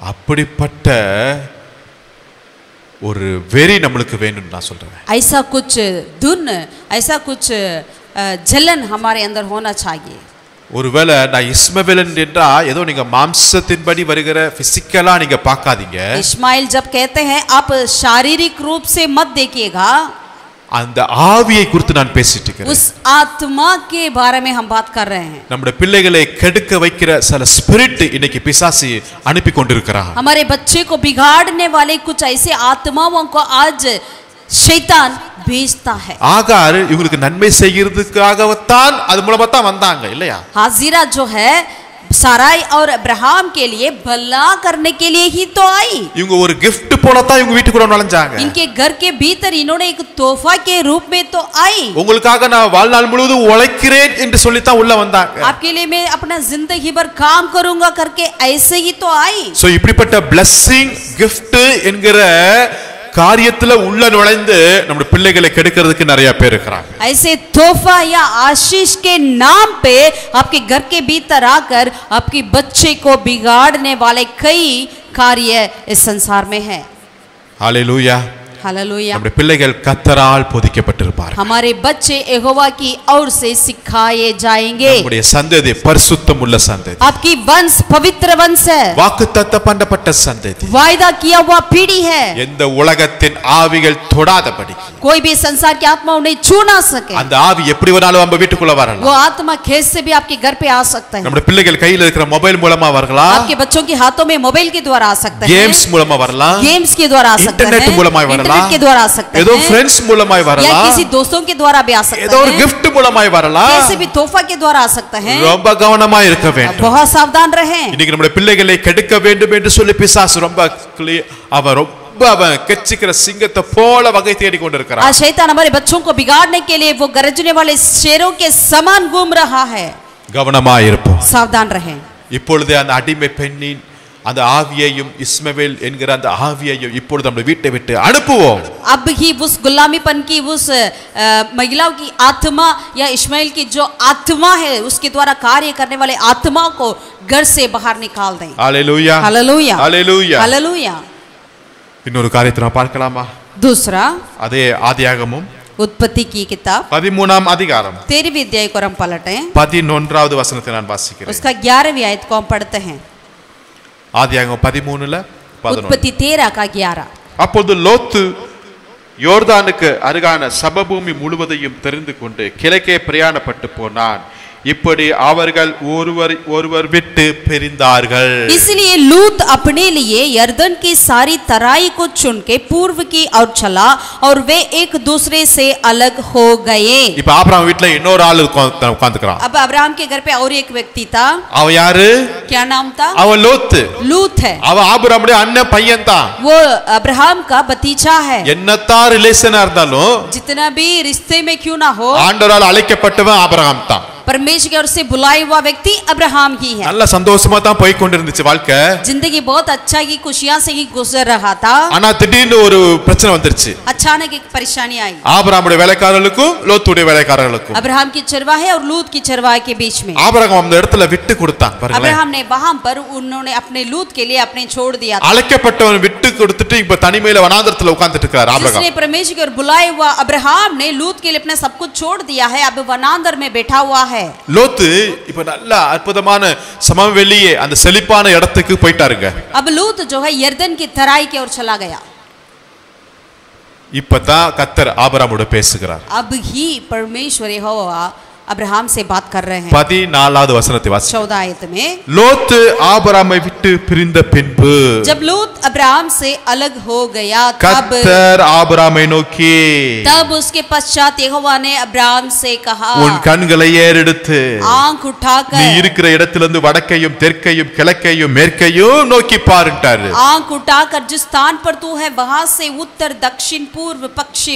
அப்படிப்பட்ட ஒரு வெறி நம்மளுக்கு வேணும்னு நான் சொல்றேன் ऐसा कुछ धुन ऐसा कुछ अ, जलन हमारे अंदर होना चाहिए ஒருவேளை நான் இஸ்மவேலன் என்றா ஏதோ நீங்க மாம்சத்தின்படி வருகிற பிசிக்கலா நீங்க பார்க்காதீங்க इस्माइल जब कहते हैं आप शारीरिक रूप से मत देखिएगा அந்த ஆவியை குறித்து நான் பேசிட்டு இருக்கிறேன் उस आत्मा के बारे में हम बात कर रहे हैं நம்முடைய பிள்ளைகளை கெடுக்க வைக்கிற சில ஸ்பிரிட் இன்னைக்கு பிசாசி அனுப்பி கொண்டிருக்கிறான் हमारे बच्चे को बिगाड़ने वाले कुछ ऐसे आत्माओं को आज शैतान भेजता है ஆகார் இவங்களுக்கு நன்மை செய்கிறதுக்காகத்தான் அது மூலமா தான் வந்தாங்க இல்லையா हाजिरा जो है साराई और अब्राहम के लिए भला करने के लिए ही तो आई இவங்க ஒரு gift போலத்தான் இவங்க வீட்டுக்குள்ள நுழைஞ்சாங்க इनके घर के भीतर इन्होंने एक तोहफा के रूप में तो आई உங்களுக்காக நான் வாழ்நாள் முழுவதும் உழைக்கிறேன் என்று சொல்லித்தான் உள்ள வந்தாங்க आपके लिए मैं अपना जिंदगी भर काम करूंगा करके ऐसे ही तो आई சோ இப்படிப்பட்ட பிளஸ்ஸிங் gift என்கிற காரியத்துல உள்ள நுழைந்து நம்முடைய பிள்ளைகளை கெடுக்கிறதுக்கு நிறைய பேர் இருக்கிறாங்க ऐसे तोहफा या आशीष के नाम पे आपके घर के भीतर आकर आपके बच्चे को बिगाड़ने वाले कई कार्य इस संसार में है ஹalleluya हालेलुया நம்முடைய பிள்ளைகள் கத்தரால் போதிக்கப்பட்டிருப்பார் हमारे बच्चे यहोवा की ओर से सिखाए जाएंगे நம்முடைய சந்ததி பரிசுத்தம் உள்ள சந்ததி आपकी वंश पवित्र वंश है வாக்குத்தத்த பண்ணப்பட்ட சந்ததி वायदा किया हुआ पीढ़ी है எந்த உலகத்தின் ஆவிகள் தொடாதபடி कोई भी संसार की आत्मा उन्हें छू ना सके அந்த ஆவி எப்படி வேணாலும் நம்ம வீட்டுக்குள்ள वो வரலாம் आत्मा खेत से भी आपके घर पे आ सकता है நம்முடைய பிள்ளைகள் கையில இருக்கிற மொபைல் மூலமா வரலாம் आपके बच्चों के हाथों में मोबाइल के द्वारा आ सकते हैं கேம்ஸ் மூலமா வரலாம் गेम्स के द्वारा आ सकते हैं इंटरनेट மூலமாய் வரலாம் इंटरनेट के द्वारा आ सकते ஏதோ हैं ஃப்ரெண்ட்ஸ் மூலமாய் या வரலாம் किसी दोस्तों के द्वारा भी आ सकते ஏதோ ஒரு हैं gift மூலமாய் வரலாம் कैसे भी तोहफा के द्वारा आ सकते हैं ரொம்ப கவனமா இருக்க வேண்டும் बहुत सावधान रहें இன்னைக்கு நம்முடைய பிள்ளைகளை கெடுக்க வேண்டும் என்று சொல்லி பிசாசு ரொம்ப clear- அவன் ரொம்ப அவன் கெச்சிக்கிற சிங்கத்தை போல வகை தேடி கொண்டிருக்கிறான் आज शैतान हमारे बच्चों को बिगाड़ने के लिए वो गरजने वाले शेरों के समान घूम रहा है கவனமா இருப்போம் सावधान रहें இப்பொழுது அந்த அடிமை பெண்ணின் அந்த ஆவியையும் இஸ்மவேல் என்கிற அந்த ஆவியையும் இப்பொழுது நம்ம வீட்டை விட்டு அனுப்புவோம் अब ही उस गुलामीपन की उस अ, महिलाओं की आत्मा या इस्माइल की जो आत्मा है उसके द्वारा कार्य करने वाले आत्मा को घर से बाहर निकाल दें ஹalleluya हालेलुया ஹalleluya हालेलुया இன்னொரு காரியத்தை நான் பார்க்கலாமா दूसरा அதே ஆதியாகமும் उत्पत्ति की किताब பதிமூணாம் அதிகாரம் तेरहवीं अध्याय को हम पलटें பதினொன்றாவது வசனத்தை நான் வாசிக்கிறேன் उसका ग्यारहवीं आयत को हम पढ़ते हैं ஆதியாகமம் பதிமூணுல பதினொன்று उत्पत्ति तेरह का ग्यारह அப்பொழுது லோத்து யோர்தானுக்கு அருகான சபபூமி முழுவதையும் தெரிந்து கொண்டு கிழக்கே பிரயாணப்பட்டு போனான் இப்படி அவர்கள் ஒருவர் ஒருவர் விட்டு பிரிந்தார்கள் इसलिए लूत अपने लिए यर्दन की सारी तराई को चुन के पूर्व की ओर चला और वे एक दूसरे से अलग हो गए இப்ப ஆபிரகாம் வீட்டுல இன்னொரு ஆள் உட்காந்துக்கிறான் अब अब्राहम के घर पे और एक व्यक्ति था அவன் யாரு क्या नाम था அவன் லோத்து लूत है அவன் ஆபிரகாமுடைய அண்ணன் பையன் தான் वो अब्राहम का भतीजा है என்னத்தான் ரிலேஷனா இருந்தாலும் जितना भी रिश्ते में क्यों ना हो ஆண்டவரால் அழைக்கப்பட்டவன் ஆபிரகாம் தான் परमेश्वर की ओर से बुलाया हुआ व्यक्ति अब्राहम ही है நல்ல சந்தோஷமா தான் போய் கொண்டிருந்துச்சு வாழ்க்கை जिंदगी बहुत अच्छा की खुशियां से ही गुजर रहा था ஆனா திடீர்னு ஒரு பிரச்சனை வந்துருச்சு अचानक एक परेशानी आई ஆபிரகாமுடைய வேலைக்காரர்களுக்கும் லோத்துடைய வேலைக்காரர்களுக்கும் अब्राहम की चरवाहे और लूत की चरवाहे के बीच में ஆபிரகாம் அந்த இடத்துல விட்டு கொடுத்தான் பாருங்களேன் अब्राहम ने वहां पर उन्होंने अपने लूत के लिए अपने छोड़ दिया था அழைக்கப்பட்டவன் விட்டு கொடுத்துட்டு இப்ப தனிமையில வனாந்திரத்துல உட்கார்ந்துட்டு இருக்காரு ஆபிரகாம் जिसने परमेश्वर की ओर बुलाया हुआ अब्राहम ने लूत के लिए अपना सब कुछ छोड़ दिया है अब वनांदर में बैठा हुआ है லோத்து இப்ப நல்ல அற்புதமான சமவெளியே அந்த செழிப்பான இடத்துக்கு போயிட்டாருங்க अब लूत जो है यर्दन की तराई की ओर चला गया இப்பதான் கத்தர் ஆபிரகாமோட பேசுகிறார் अब ही परमेश्वर यहोवा अब्राहम से बात कर रहे हैं பதினாலாவது வசனத்தை வாசி चौदह आयत में லோத்து ஆபிரகாமை விட்டு பிரிந்த பின்பு जब लूत अब्राहम से अलग हो गया तब கத்தர் ஆபிரகாமை நோக்கி तब उसके पश्चात यहोवा ने अब्राहम से कहा உன் கண்களை ஏறெடுத்து आंख நீ उठाकर இருக்கிற இடத்திலிருந்து வடக்கையும் தெற்கையும் கிழக்கையும் மேற்கையும் நோக்கி பாருட்டாரு आंख उठाकर जिस स्थान पर तू है वहां से उत्तर दक्षिण पूर्व पश्चिम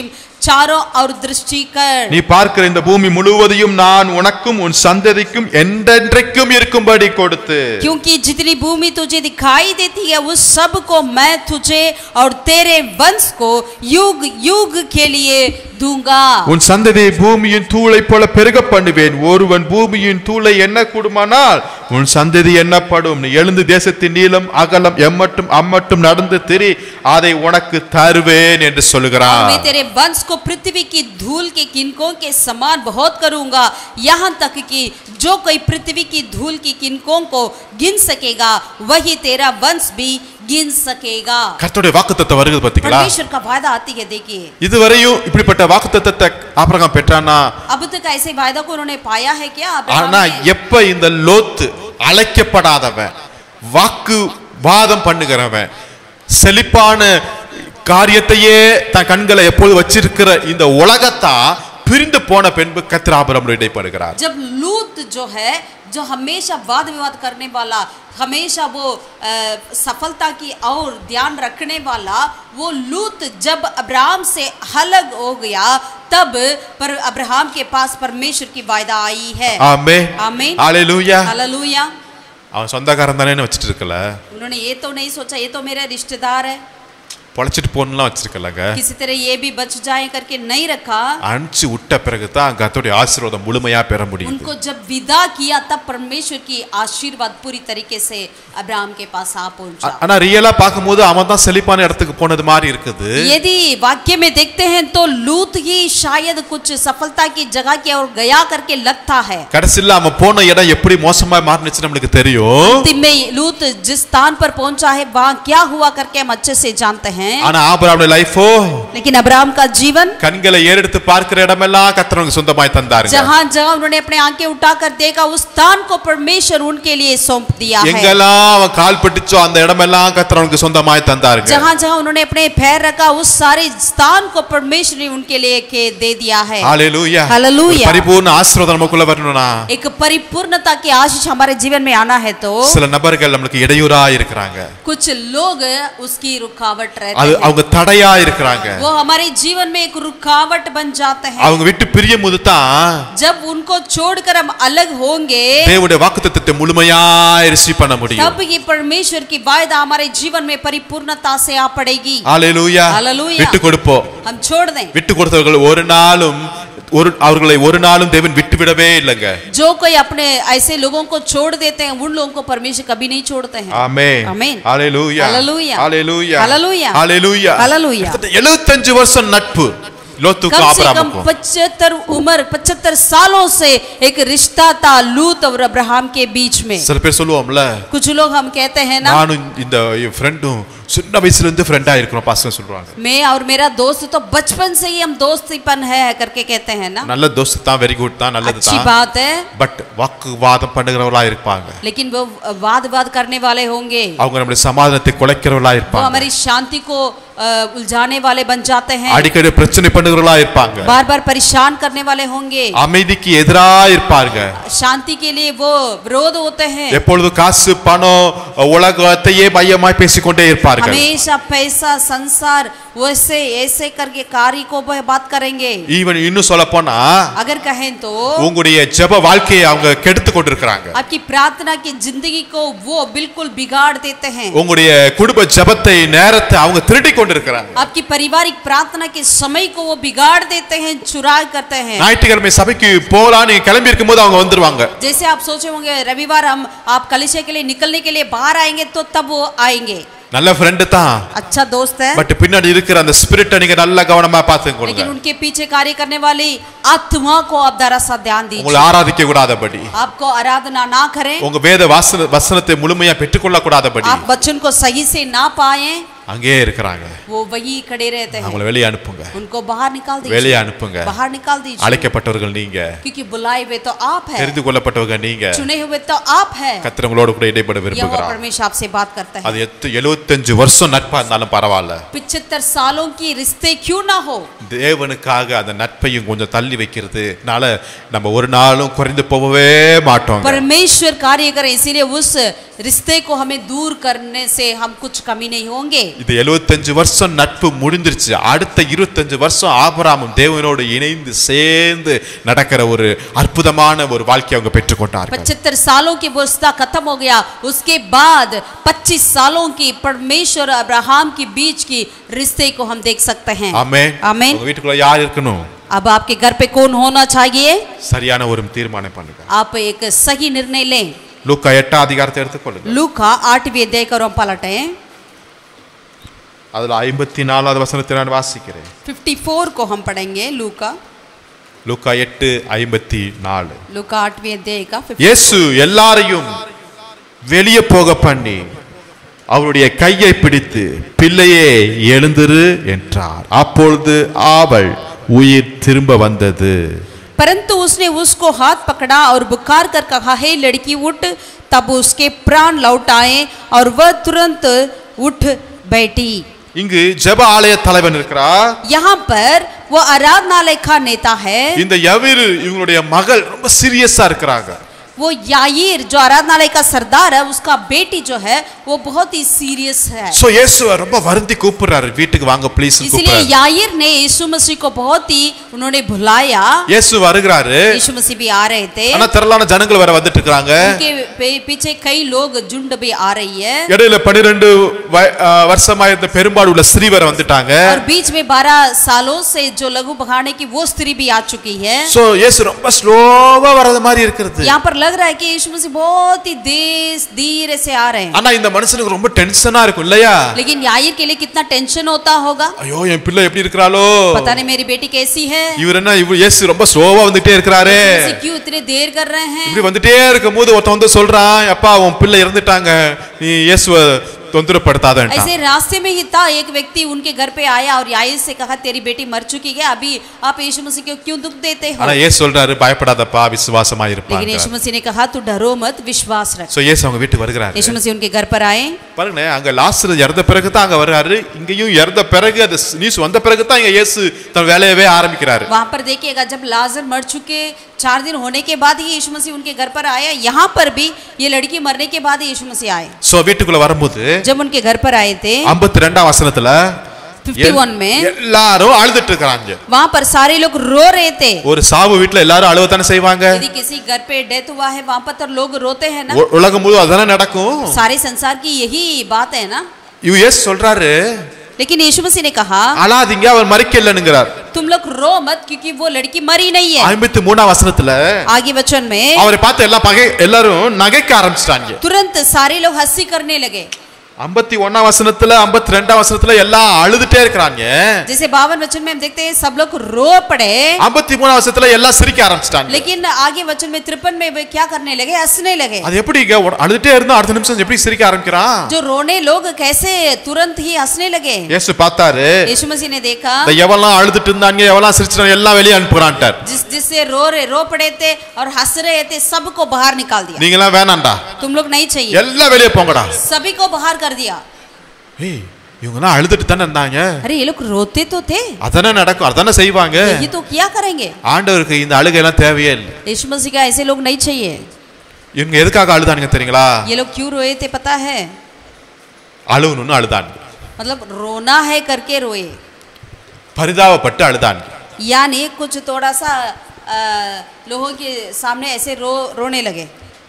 चारों और दृष्टि कर நீ பார்க்கிற இந்த பூமி முழுவதையும் நான் உனக்கும் உன் சந்ததிக்கும் என்றென்றைக்கும் இருக்கும்படி கொடுத்து क्योंकि जितनी भूमि तुझे दिखाई देती है उस सब को मैं तुझे और तेरे वंश को युग युग के लिए दूंगा உன் சந்ததியை பூமியின் தூளை போல பெருக பண்ணுவேன் ஒருவன் பூமியின் தூளை என்ன கூடுமானால் உன் சந்ததி எண்ணப்படும் நீ எழுந்து தேசத்தின் நீளம் அகலம் எம்மட்டும் அம்மட்டும் நடந்து திரி அதை உனக்கு தருவேன் என்று और சொல்லுகிறான் मैं तेरे वंश को पृथ्वी की धूल के किनकों के समान बहुत करूंगा यहाँ तक कि जो कोई पृथ्वी की धूल की किनकों को गिन सकेगा वही तेरा वंश भी गिन सकेगा கர்த்தருடைய வாக்குத்தத்தம் வருகிறது பாத்தீங்களா परमेश्वर का वायदा आती है देखिए இதுவரையும் இப்படிப்பட்ட வாக்குத்தத்தத்தை ஆபிரகாம் பெற்றானா अब तक ऐसे वायदा को उन्होंने पाया है क्या अब्राहम ஆனா ने? எப்ப இந்த லோத்து அழைக்கப்படாதவன் வாக்கு வாதம் பண்ணுகிறவன் செழிப்பான காரியத்தையே தன் கண்களை எப்போது வச்சிருக்கிற இந்த உலகத்தான் பிரிந்து போன பின்பு கத்திர ஆபரமுடைய இடைப்படுகிறார் जब लूत जो है जो हमेशा वाद विवाद करने वाला हमेशा वो अ, सफलता की और ध्यान रखने वाला वो लूत जब अब्राहम से अलग हो गया तब पर अब्राहम के पास परमेश्वर की वायदा आई है ஆமே आमीन ஹalleluya हालेलुया அவன் சொந்தக்காரன் தானே வச்சிட்டு இருக்கல उन्होंने ये तो नहीं सोचा ये तो मेरा रिश्तेदार है பொழைச்சிட்டு போகணும்லாம் வச்சிருக்கலங்க किसी तरह ये भी बच जाए करके नहीं रखा அனுப்பிச்சு விட்ட பிறகு தான் கத்தோடைய ஆசீர்வாதம் முழுமையா பெற முடியுது उनको जब विदा किया तब परमेश्वर की आशीर्वाद पूरी तरीके से अब्राहम के पास आ पहुंचा ஆ- ஆனா ரியலா பார்க்கும்போது அவன் தான் செழிப்பான இடத்துக்கு போனது மாதிரி இருக்குது यदि वाक्य में देखते हैं तो लूत ही शायद कुछ सफलता की जगह की ओर गया करके लगता है கடைசியில் அவன் போன இடம் எப்படி மோசமா மாறினுச்சு நம்மளுக்கு தெரியும் अंतिम में लूत जिस स्थान पर पहुंचा है वहां क्या हुआ करके हम अच्छे से जानते हैं ஆனா ஆபராமுடைய லைஃபோ लेकिन अब्राहम का जीवन கண்களை ஏறெடுத்து பார்க்கிற இடமெல்லாம் கத்தரவங்க சொந்தமாய் தந்தாருங்க जहां जहां उन्होंने अपने आंखें उठाकर देखा उस स्थान को परमेश्वर उनके लिए सौंप दिया है எங்கெல்லாம் அவன் கால் பட்டுச்சோ அந்த இடமெல்லாம் கத்தரவங்க சொந்தமாய் தந்தாருங்க जहां जहां उन्होंने अपने पैर रखा उस सारे स्थान को परमेश्वर ने उनके लिए के दे दिया है ஹalleluya Hallelujah. ஒரு பரிபூர்ண ஆசீர்வாதம் நமக்குள்ள வரணும்னா एक परिपूर्णता की आशीष हमारे जीवन में आना है तो சில நபர்கள் நம்மளுக்கு இடையூறா இருக்கிறாங்க कुछ लोग उसकी रुकावट रहते அது हैं அவங்க தடையா இருக்கிறாங்க वो हमारे जीवन में एक रुकावट बन जाते हैं அவங்க விட்டு பிரியும் போது தான் जब उनको छोड़कर हम अलग होंगे தேவனுடைய வாக்குத்தத்தத்தை முழுமையா ரிசீவ் பண்ண முடியும் तब ये परमेश्वर की वायदा हमारे जीवन में परिपूर्णता से आ पड़ेगी ஹalleluya Hallelujah. விட்டு கொடுப்போம் हम छोड़ दें விட்டு கொடுத்தவர்கள் ஒரு நாளும் ஒரு அவர்களை ஒரு நாளும் தேவன் விட்டு விடவே இல்லைங்க जो कोई अपने ऐसे लोगों को छोड़ देते हैं उन लोगों को परमेश्वर कभी नहीं छोड़ते हैं ஆமென் Amen. ஹalleluya Hallelujah. ஹalleluya Hallelujah. ஹalleluya Hallelujah. 75 வருஷம் நட்பு லோத்துக்கும் कम से कम ஆபிரகாமுக்கும் पचहत्तर उम्र पचहत्तर सालों से एक रिश्ता था लूत और अब्राहम के बीच में சில பேர் சொல்லுவோம்ல कुछ लोग हम कहते हैं ना நானும் இந்த என் ஃப்ரெண்டும் சின்ன வயசுல இருந்து ஃப்ரெண்டா இருக்கிறோம் பசங்க சொல்றாங்க मैं और मेरा दोस्त तो बचपन से ही हम दोस्तीपन है करके कहते हैं ना நல்ல தோஸ்து தான் வெரி குட் தான் நல்லது अच्छी தான் बात है பட் வாக்குவாதம் பண்ணுகிறவர்களா இருப்பாங்க लेकिन वो वाद वाद करने वाले होंगे அவங்க நம்முடைய சமாதானத்தை குலைக்கிறவர்களா वो இருப்பாங்க हमारी शांति को अ, उलझाने वाले बन जाते हैं அடிக்கடி பிரச்சனை பண்ணுகிறவர்களா இருப்பாங்க बार बार परेशान करने वाले होंगे அமைதிக்கு எதிரா இருப்பாங்க शांति के लिए वो विरोध होते हैं எப்பொழுது காசு பணம் உலகத்தையே மையமாய் பேசிக்கொண்டே இருப்பார்கள் हमेशा पैसा संसार वैसे ऐसे करके कार्य को वह बात करेंगे ஈவன் இன்னும் சொல்ல போனா अगर कहें तो உங்களுடைய ஜெப வாழ்க்கையை அவங்க கெடுத்து கொண்டிருக்கிறாங்க आपकी प्रार्थना की जिंदगी को वो बिल्कुल बिगाड़ देते हैं உங்களுடைய குடும்ப ஜெபத்தை நேரத்தை அவங்க திருடி கொண்டிருக்கிறாங்க आपकी पारिवारिक प्रार्थना के समय को वो बिगाड़ देते हैं चुरा करते हैं ஞாயிற்றுக்கிழமை சபைக்கு போலாம் நீங்க கிளம்பி இருக்கும்போது அவங்க வந்துருவாங்க जैसे आप सोचे होंगे रविवार हम आप कलिशे के लिए निकलने के लिए बाहर आएंगे तो तब वो आएंगे நல்ல ஃப்ரெண்டு தான் अच्छा दोस्त है பட் பின்னாடி இருக்கிற அந்த ஸ்பிரிட்டை நீங்க நல்லா கவனமா பாத்துக்கொள்ளுங்க लेकिन उनके पीछे कार्य करने वाली आत्मा को आप जरा सा ध्यान உங்களை दीजिए ஆராதிக்க கூடாதபடி आपको आराधना ना करें உங்க வேத வாசன வசனத்தை முழுமையா பெற்றுக்கொள்ள கூடாதபடி आप वचन को सही से ना पाए அங்கேயே இருக்கிறாங்க वो वही खड़े रहते हैं அவங்கள வெளியே அனுப்புங்க उनको बाहर निकाल வெளியே दीजिए அனுப்புங்க बाहर निकाल दीजिए அழைக்கப்பட்டவர்கள் நீங்க क्योंकि बुलाए हुए तो आप है தெரிந்து கொள்ளப்பட்டவங்க நீங்க चुने हुए तो आप है கத்திரங்களோடு கூட இடைப்பட यह விரும்புகிறார் परमेश्वर आपसे बात करता है அது எத்து எழுபத்தஞ்சு வருஷம் நட்பா இருந்தாலும் பரவாயில்ல पिछहत्तर सालों की रिश्ते क्यों ना हो தேவனுக்காக அந்த நட்பையும் கொஞ்சம் தள்ளி வைக்கிறதுனால நம்ம ஒரு நாளும் குறைந்து போகவே மாட்டோம் परमेश्वर कार्य करें इसीलिए उस रिश्ते को हमें दूर करने से हम कुछ कमी नहीं होंगे இது 75 வருஷம் நட்பு முடிஞ்சிருச்சு அடுத்த 25 வருஷம் ஆபிரகாமும் தேவனோடு இணைந்து சேர்ந்து நடக்கிற ஒரு அற்புதமான ஒரு வாழ்க்கையை அவங்க பெற்றுக்கொண்டார்கள் पचहत्तर सालों की वो रिश्ता खत्म हो गया उसके बाद 25 सालों की परमेश्वर और अब्राहम के बीच की रिश्ते को हम देख सकते हैं ஆமென் ஆமென். உங்க வீட்டுக்குள்ள யார் இருக்கணும் अब आपके घर पे कौन होना चाहिए சரியான ஒரு தீர்மானம் பண்ணுங்க आप एक सही निर्णय लें லூக்கா எட்டாம் அதிகாரத்தை எடுத்துக்கொள்ளுங்க लूका आठवीं अध्याय को हम पलटें அதுல ஐம்பத்தி நாலாவது வசனத்தை நான் வாசிக்கிறேன் 54 को हम पढ़ेंगे लूका லூக்கா எட்டு ஐம்பத்தி நாலு लूका आठवीं अध्याय का 54 இயேசு எல்லாரையும் வெளியே போக பண்ணி அவருடைய கையை பிடித்து பிள்ளையே எழுந்திரு என்றார் அப்பொழுது அவள் உயிர் திரும்ப வந்தது परंतु उसने उसको हाथ पकड़ा और बुखार कर कहा हे लड़की उठ तब उसके प्राण लौट आए और वह तुरंत उठ बैठी இங்கு ஜெப ஆலய தலைவன் இருக்கிறார் यहाँ पर वो आराधनालय का नेता है இந்த யவிரு இவங்களுடைய மகள் ரொம்ப சீரியஸா இருக்கிறாங்க वो याईर जो आराधनालय का सरदार है उसका बेटी जो है वो बहुत ही सीरियस है சோ இயேசுவை ரொம்ப வருந்தி கூப்பிடுறாரு வீட்டுக்கு வாங்க ப்ளீஸ் इसलिए கூப்பிடுறாரு याईर ने यीशु मसीह को बहुत ही उन्होंने बुलाया இயேசு வருகிறாரு यीशु मसीह भी आ रहे थे ஆனா திரளான ஜனங்கள் வேற வந்துட்டு இருக்காங்க उनके पे- पीछे कई लोग झुंड भी आ रही है இடையில பன்னிரெண்டு வருஷமா இருந்த பெரும்பாடு உள்ள ஸ்திரீ வேற வந்துட்டாங்க और बीच में बारह सालों से जो लघु बघाने की वो स्त्री भी आ चुकी है சோ இயேசு ரொம்ப ஸ்லோவா வர்றது மாதிரி இருக்கிறது यहाँ पर लग रहा है कि यीशु मसीह बहुत ही देर धीरे से आ रहे हैं ஆனா இந்த மனுஷனுக்கு ரொம்ப டென்ஷனா இருக்கும் இல்லையா लेकिन याईर के लिए कितना टेंशन होता होगा ஐயோ என் பிள்ளை எப்படி இருக்கிறாளோ पता नहीं मेरी बेटी कैसी है இவர் என்ன இவர் இயேசு ரொம்ப ஸ்லோவா வந்துட்டே இருக்கிறாரு मसीह क्यों इतने देर कर रहे हैं இப்படி வந்துட்டே இருக்கும் போது ஒருத்தன் வந்து சொல்றான் அப்பா உன் பிள்ளை இறந்துட்டாங்க நீ இயேசுவ தொந்தரப்படுத்தாதன்ட்டான் ऐसे रास्ते में ही था एक व्यक्ति उनके घर पे आया और याईर से कहा तेरी बेटी मर चुकी है अभी आप यीशु मसीह को क्यों दुख देते हो ஆனா இயேசு சொல்றாரு பயப்படாதப்பா விசுவாசமா लेकिन இருப்பாங்க यीशु मसीह ने कहा तू डरो मत विश्वास रख சோ இயேசு அவங்க வீட்டுக்கு வருகிறாரு यीशु मसीह उनके घर पर आए பாருங்க அங்க லாஸ்டர் இறந்த பிறகு தான் அங்க வர்றாரு இங்கேயும் இறந்த பிறகு அது நியூஸ் வந்த பிறகு தான் இங்க இயேசு தன் வேலையவே ஆரம்பிக்கிறாரு वहां पर देखिएगा जब लाजर मर चुके चार दिन होने के बाद ही यीशु मसीह उनके घर पर आया यहाँ पर भी ये लड़की मरने के बाद यीशु मसीह आए சோ வீட்டுக்குள்ள வரும்போது जब उनके घर पर आए थे ஐம்பத்தி ரெண்டாம் வசனத்துல 51 में எல்லாரும் அழுதுட்டு இருக்கிறாங்க वहां पर सारे लोग रो रहे थे ஒரு சாவு வீட்டுல எல்லாரும் அழுவத்தானே செய்வாங்க यदि किसी घर पे डेथ हुआ है वहां पर तो लोग रोते हैं ना உ- உலகம் முழு அதானே நடக்கும் सारे संसार की यही बात है ना இவ இயேசு சொல்றாரு लेकिन यीशु मसीह ने कहा அழாதீங்க அவர் மறிக்கலனுங்கிறார் तुम लोग रो मत क्योंकि वो लड़की मरी नहीं है ஐம்பத்தி மூணாம் வசனத்துல आगे वचन में அவரை பார்த்து எல்லாம் பகை எல்லாரும் நகைக்க ஆரம்பிச்சிட்டாங்க तुरंत सारे लोग हंसी करने लगे ஐம்பத்தி ஒன்னாம் வசனத்துல ஐம்பத்தி ரெண்டாம் வசனத்துல எல்லாம் அழுதுட்டே இருக்கிறாங்க जैसे बावन वचन में हम देखते हैं सब लोग रो पड़े ஐம்பத்தி மூணாம் வசனத்துல எல்லாம் சிரிக்க ஆரம்பிச்சிட்டாங்க लेकिन आगे वचन में तिरपन में वे क्या करने लगे हंसने लगे அது எப்படிங்க ஒரு- அழுதுட்டே இருந்தா அடுத்த நிமிஷம் எப்படி சிரிக்க ஆரம்பிக்கிறான் जो रोने लोग कैसे तुरंत ही हंसने लगे இயேசு பார்த்தாரு यीशु मसीह ने देखा இந்த எவெல்லாம் அழுதுட்டு இருந்தாங்க எவெல்லாம் சிரிச்சிட்டாங்க எல்லாம் வெளியே அனுப்புறான்ட்டார் जिस जिससे रो रहे रो पड़े थे और हंस रहे थे सबको बाहर निकाल दिया நீங்க எல்லாம் வேணாம்டா तुम लोग नहीं चाहिए எல்லாம் வெளியே போங்கடா सभी को बाहर कर दिया ஏய் இவங்கெல்லாம் அழுதுட்டு தானே இருந்தாங்க अरे ये लोग रोते तो थे அதானே நடக்கும் அதானே செய்வாங்க ये तो क्या करेंगे ஆண்டவருக்கு இந்த அழுகை எல்லாம் தேவையே இல்லை यीशु मसीह का ऐसे लोग नहीं चाहिए இவங்க எதுக்காக அழுதானுங்க தெரியுங்களா ये लोग क्यों रोए थे पता है அழுகணும்னு அழுதானுங்க मतलब रोना है करके रोए பரிதாபப்பட்டு அழுதானுங்க यानी कुछ थोड़ा सा अ, लोगों के सामने ऐसे रो रोने लगे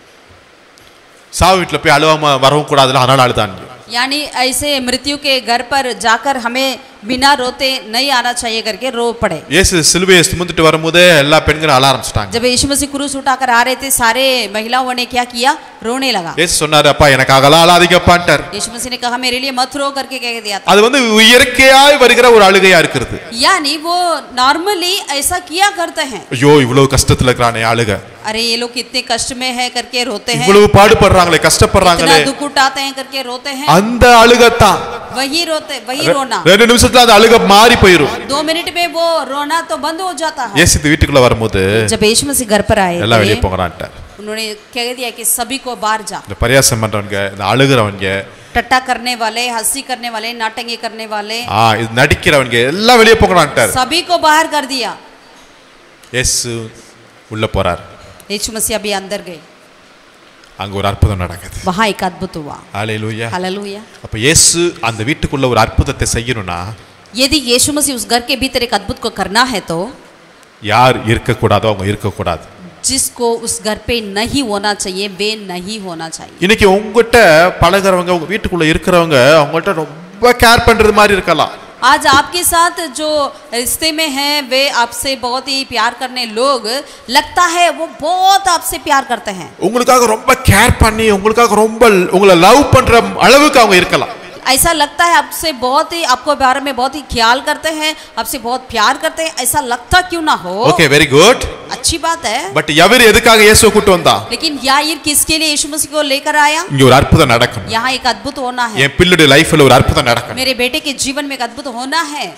சாவு வீட்டுல போய் அழுவாம வரவும் கூடாதுல அதனால அழுதானுங்க यानी ऐसे मृत्यु के घर पर जाकर हमें बिना रोते नहीं आना चाहिए करके रो पड़े இயேசு சிலுவையை சுமந்துட்டு வரும்போதே எல்லா பெண்களும் அழ ஆரம்பிச்சிட்டாங்க जब यीशु मसीह क्रूस उठाकर आ रहे थे सारे महिलाओं ने क्या किया रोने लगा இயேசு சொன்னாரு அப்பா எனக்காகலாம் அழாதீங்கப்பான்ட்டார் यीशु मसीह ने कहा मेरे लिए मत रो करके कह दिया था அது வந்து இயற்கையாய் வருகிற ஒரு அழுகையா இருக்கிறது यानी वो नॉर्मली ऐसा किया करते हैं ஐயோ இவ்வளவு கஷ்டத்துல இருக்கிறானே அழுக अरे ये लोग कितने कष्ट में है करके रोते हैं இவ்வளவு பாடுபடுறாங்களே इतना கஷ்டப்படுறாங்களே दुख उठाते हैं करके रोते हैं அந்த அழுகத்தான் वही रोते वही रोना ரெண்டு நிமிஷத்துல அந்த அழுக மாறி போயிரும் दो मिनट में वो रोना तो बंद हो जाता है இயேசு இந்த வீட்டுக்குள்ள வரும்போது जब यीशु मसीह घर पर आए எல்லாம் வெளியே थे, போங்கடான்ட்டார் उन्होंने कह दिया कि सभी को बाहर जा இந்த பரியாசம் பண்றவங்க இந்த அழுகிறவங்க टट्टा करने वाले हंसी करने वाले नाटंगे करने वाले ஆ இது நடிக்கிறவங்க எல்லாம் வெளியே போங்கடான்ட்டார் सभी को बाहर कर दिया இயேசு உள்ள போறார் यीशु मसीह अभी अंदर गए அங்க ஒரு அற்புதம் நடக்குது वहां एक अद्भुत हुआ ஹalleluya हालेलुया அப்ப இயேசு அந்த வீட்டுக்குள்ள ஒரு அற்புதத்தை செய்யணும்னா यदि यीशु मसीह उस घर के भीतर एक अद्भुत को करना है तो யார் இருக்கக்கூடாதோ அவங்க இருக்கக்கூடாது जिसको उस घर पे नहीं होना चाहिए वे नहीं होना चाहिए இன்னைக்கு உங்ககிட்ட பழகுறவங்க உங்க வீட்டுக்குள்ள இருக்கிறவங்க அவங்கள்ட்ட ரொம்ப கேர் பண்றது மாதிரி இருக்கலாம் आज आपके साथ जो रिश्ते में हैं वे आपसे बहुत ही प्यार करने लोग लगता है वो बहुत आपसे प्यार करते हैं உங்களுக்காக ரொம்ப கேர் பண்ணி உங்களுக்காக ரொம்ப உங்களை லவ் பண்ற அளவுக்கு அவங்க இருக்கலாம் ऐसा लगता है आपसे बहुत ही आपको बारे में बहुत ही ख्याल करते हैं आपसे बहुत प्यार करते हैं ऐसा लगता क्यों ना हो ஓகே வெரி குட் अच्छी बात है பட் எவர் எதுக்காக இயேசுவை கூட்டு வந்தா लेकिन याईर किसके लिए यीशु मसीह को लेकर आया இங்க ஒரு அற்புதம் நடக்கணும் यहाँ एक अद्भुत होना है என் பிள்ளுடைய லைஃப்ல ஒரு அற்புதம் நடக்கணும் मेरे बेटे के जीवन में एक अद्भुत होना है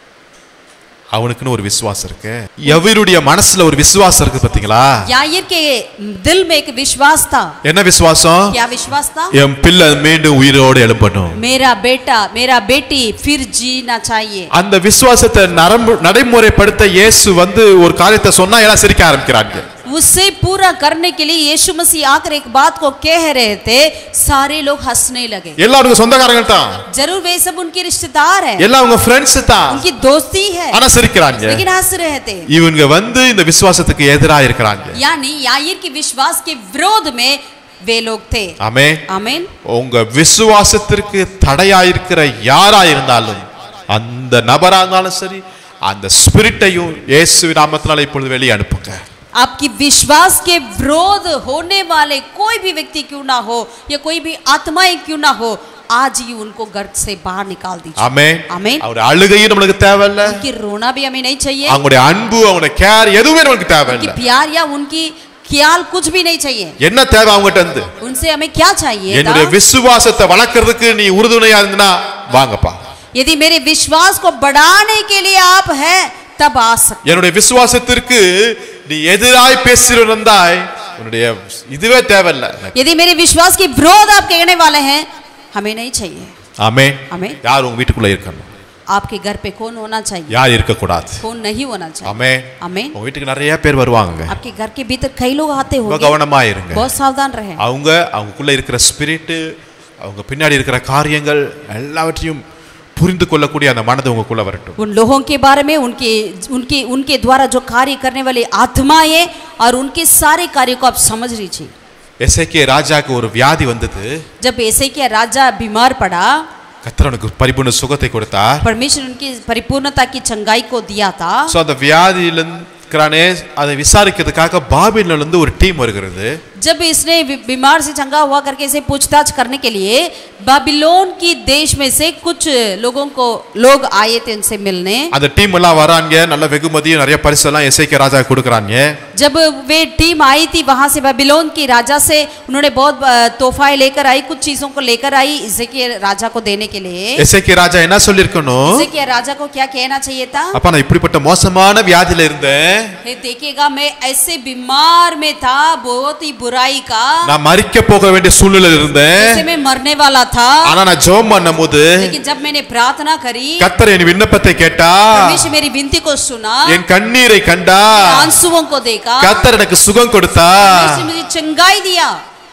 அவனுக்குன்னு ஒரு விசுவாசம் இருக்கு எவருடைய மனசுல ஒரு விசுவாசம் இருக்கு பாத்தீங்களா याईर के दिल में एक विश्वास था என்ன விசுவாசம் क्या विश्वास था என் பிள்ளை மீண்டும் உயிரோடு எழும்பணும் मेरा बेटा मेरा बेटी फिर जीना चाहिए அந்த விசுவாசத்தை நரம்பு நடைமுறைப்படுத்த இயேசு வந்து ஒரு காரியத்தை சொன்னா எல்லாம் சிரிக்க ஆரம்பிக்கிறாங்க उसे पूरा करने के लिए यीशु मसीह आकर एक बात को कह रहे थे सारे लोग हंसने लगे எல்லாரும் சொந்தக்காரங்க தான் जरूर वे सब उनके रिश्तेदार हैं எல்லாம் அவங்க ஃப்ரெண்ட்ஸ் தான் उनकी दोस्ती है ஆனா சிரிக்கிறாங்க लेकिन हंस रहे थे இவங்க வந்து இந்த விசுவாசத்துக்கு எதிரா இருக்கிறாங்க यानी याईर के विश्वास के विरोध में वे लोग थे ஆமே आमीन உங்க விசுவாசத்திற்கு தடையா இருக்கிற யாரா இருந்தாலும் அந்த நபரா இருந்தாலும் சரி அந்த ஸ்பிரிட்டையும் இயேசு நாமத்தினால இப்பொழுது வெளியே அனுப்புங்க आपकी विश्वास के विरोध होने वाले कोई भी व्यक्ति क्यों ना हो या कोई भी आत्माएं क्यों ना हो आज ही उनको घर से बाहर निकाल दीजिए ஆமே आमीन அவருடைய அழுகையும் நம்மளுக்கு தேவையில்ல उनकी रोना भी हमें नहीं चाहिए அவங்களுடைய அன்பு அவங்களுடைய கேர் எதுவுமே நமக்கு उनकी தேவையில்ல प्यार या उनकी ख्याल कुछ भी नहीं चाहिए என்ன தேவை அவங்ககிட்ட இருந்து उनसे हमें क्या चाहिए था? என்னுடைய விசுவாசத்தை வளர்க்கறதுக்கு நீ உறுதுணையா இருந்தனா வாங்கப்பா यदि मेरे विश्वास को बढ़ाने के लिए आप हैं तब आ सकते என்னுடைய விசுவாசத்திற்கு நீ எதிராய் பேசியிருந்தாய் உன்னுடைய இதுவே தேவையில்ல यदि मेरे विश्वास की विरोध आप कहने वाले हैं हमें नहीं चाहिए ஆமே आमीन யார் உங்க வீட்டுக்குள்ள இருக்கணும் आपके घर पे कौन होना चाहिए யார் இருக்கக்கூடாது कौन नहीं होना चाहिए ஆமே आमीन உங்க வீட்டுக்கு நிறைய பேர் வருவாங்க आपके घर के भीतर कई लोग आते ரொம்ப होंगे கவனமா இருங்க बहुत सावधान रहे அவங்க அவங்களுக்குள்ள இருக்கிற ஸ்பிரிட் அவங்க பின்னாடி இருக்கிற காரியங்கள் எல்லாவற்றையும் புரிந்து கொள்ளக்கூடிய அந்த மனது உங்களுக்குள்ள வரட்டும் उन लोगों के बारे में उनके उनके उनके द्वारा जो कार्य करने वाली आत्माएं और उनके सारे कार्यों को आप समझ लीजिए எசேக்கிய ராஜாக்கு ஒரு வியாதி வந்தது जब ऐसे किया राजा बीमार पड़ा கர்த்தர் அவனுக்கு பரிபூர்ண சுகத்தை கொடுத்தார் परमेश्वर उनकी परिपूर्णता की चंगाई को दिया था ஸோ அந்த வியாதியில இருக்கிறானே அதை விசாரிக்கிறதுக்காக பாபில இருந்து ஒரு டீம் வருகிறது जब इसने बी- बीमार से चंगा हुआ करके इसे पूछताछ करने के लिए बाबिलोन की देश में से कुछ लोगों को लोग आए थे उनसे मिलने அந்த டீம் எல்லாம் வராங்க நல்ல வெகுமதியும் நிறைய பரிசெல்லாம் எசேக்கிய ராஜா கொடுக்குறாங்க जब वे टीम आई थी वहां से बाबिलोन की राजा से उन्होंने बहुत अ, तोहफाएं लेकर आई कुछ चीजों को लेकर आई इसे के राजा को देने के लिए எசேக்கிய ராஜா என்ன சொல்லியிருக்கணும் इसे के राजा को क्या कहना चाहिए था அப்ப நான் இப்படிப்பட்ட மோசமான வியாதியில இருந்தேன் हे देखिएगा मैं ऐसे बीमार में था बहुत ही बुराई का நான் மறிக்க போக வேண்டிய சூழ்நிலையில இருந்தேன் जैसे मैं मरने वाला था ஆனா நான் ஜெபம் பண்ணும் போது लेकिन जब मैंने प्रार्थना करी கத்தர் என் விண்ணப்பத்தை கேட்டா परमेश्वर मेरी विनती को सुना என் கண்ணீரை கண்டா आंसुओं को देखा கத்தர் எனக்கு சுகம் கொடுத்தா परमेश्वर मुझे चंगाई दिया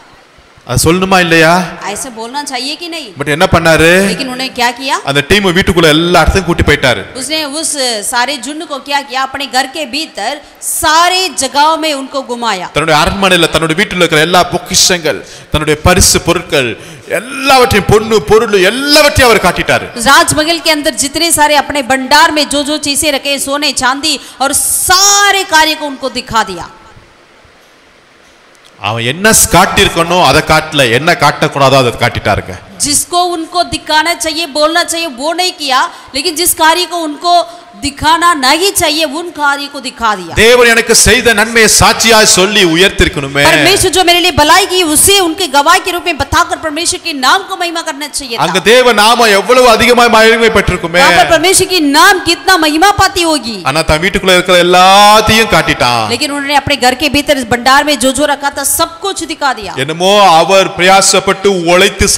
அது சொல்லணுமா இல்லையா ऐसे बोलना चाहिए कि नहीं பட் என்ன பண்ணாரு लेकिन उन्होंने क्या किया அந்த டீம் வீட்டுக்குள்ள எல்லா இடத்தையும் கூட்டி போயிட்டாரு उसने उस सारे झुंड को क्या किया अपने घर के भीतर सारे जगहों में उनको घुमाया தன்னுடைய அரண்மனையில தன்னுடைய வீட்டுல இருக்கிற எல்லா பொக்கிஷங்கள் தன்னுடைய பரிசு பொருட்கள் எல்லாவற்றையும் பொண்ணு பொருள் எல்லாவற்றையும் அவர் காட்டிட்டாரு उस राजमहल के अंदर जितने सारे अपने भंडार में जो जो चीजें रखे सोने चांदी और सारे कार्य को उनको दिखा दिया அவன் என்ன காட்டியிருக்கணும் அதை காட்டல என்ன காட்டக்கூடாதோ அதை காட்டிட்டாருங்க जिसको उनको दिखाना चाहिए बोलना चाहिए वो नहीं किया लेकिन जिस कार्य को उनको दिखाना नहीं चाहिए उन कार्य को दिखा दिया தேவன் எனக்கு செய்த நன்மையை சாட்சியாய் சொல்லி உயர்த்திருக்கணுமே परमेश्वर जो मेरे लिए भलाई की उसे उनके गवाह के रूप में बताकर परमेश्वर के नाम को महिमा करना चाहिए அங்க था தேவ நாம எவ்வளவு அதிகமாய் மகிமைப்பட்டிருக்குமே वहाँ पर परमेश्वर की नाम कितना महिमा पाती होगी ஆனா தன் வீட்டுக்குள்ள இருக்கிற எல்லாத்தையும் காட்டிட்டான் लेकिन उन्होंने अपने घर के भीतर इस भंडार में जो जो रखा था सब कुछ दिखा दिया என்னமோ அவர் பிரயாசப்பட்டு உழைத்து சம்பாதித்த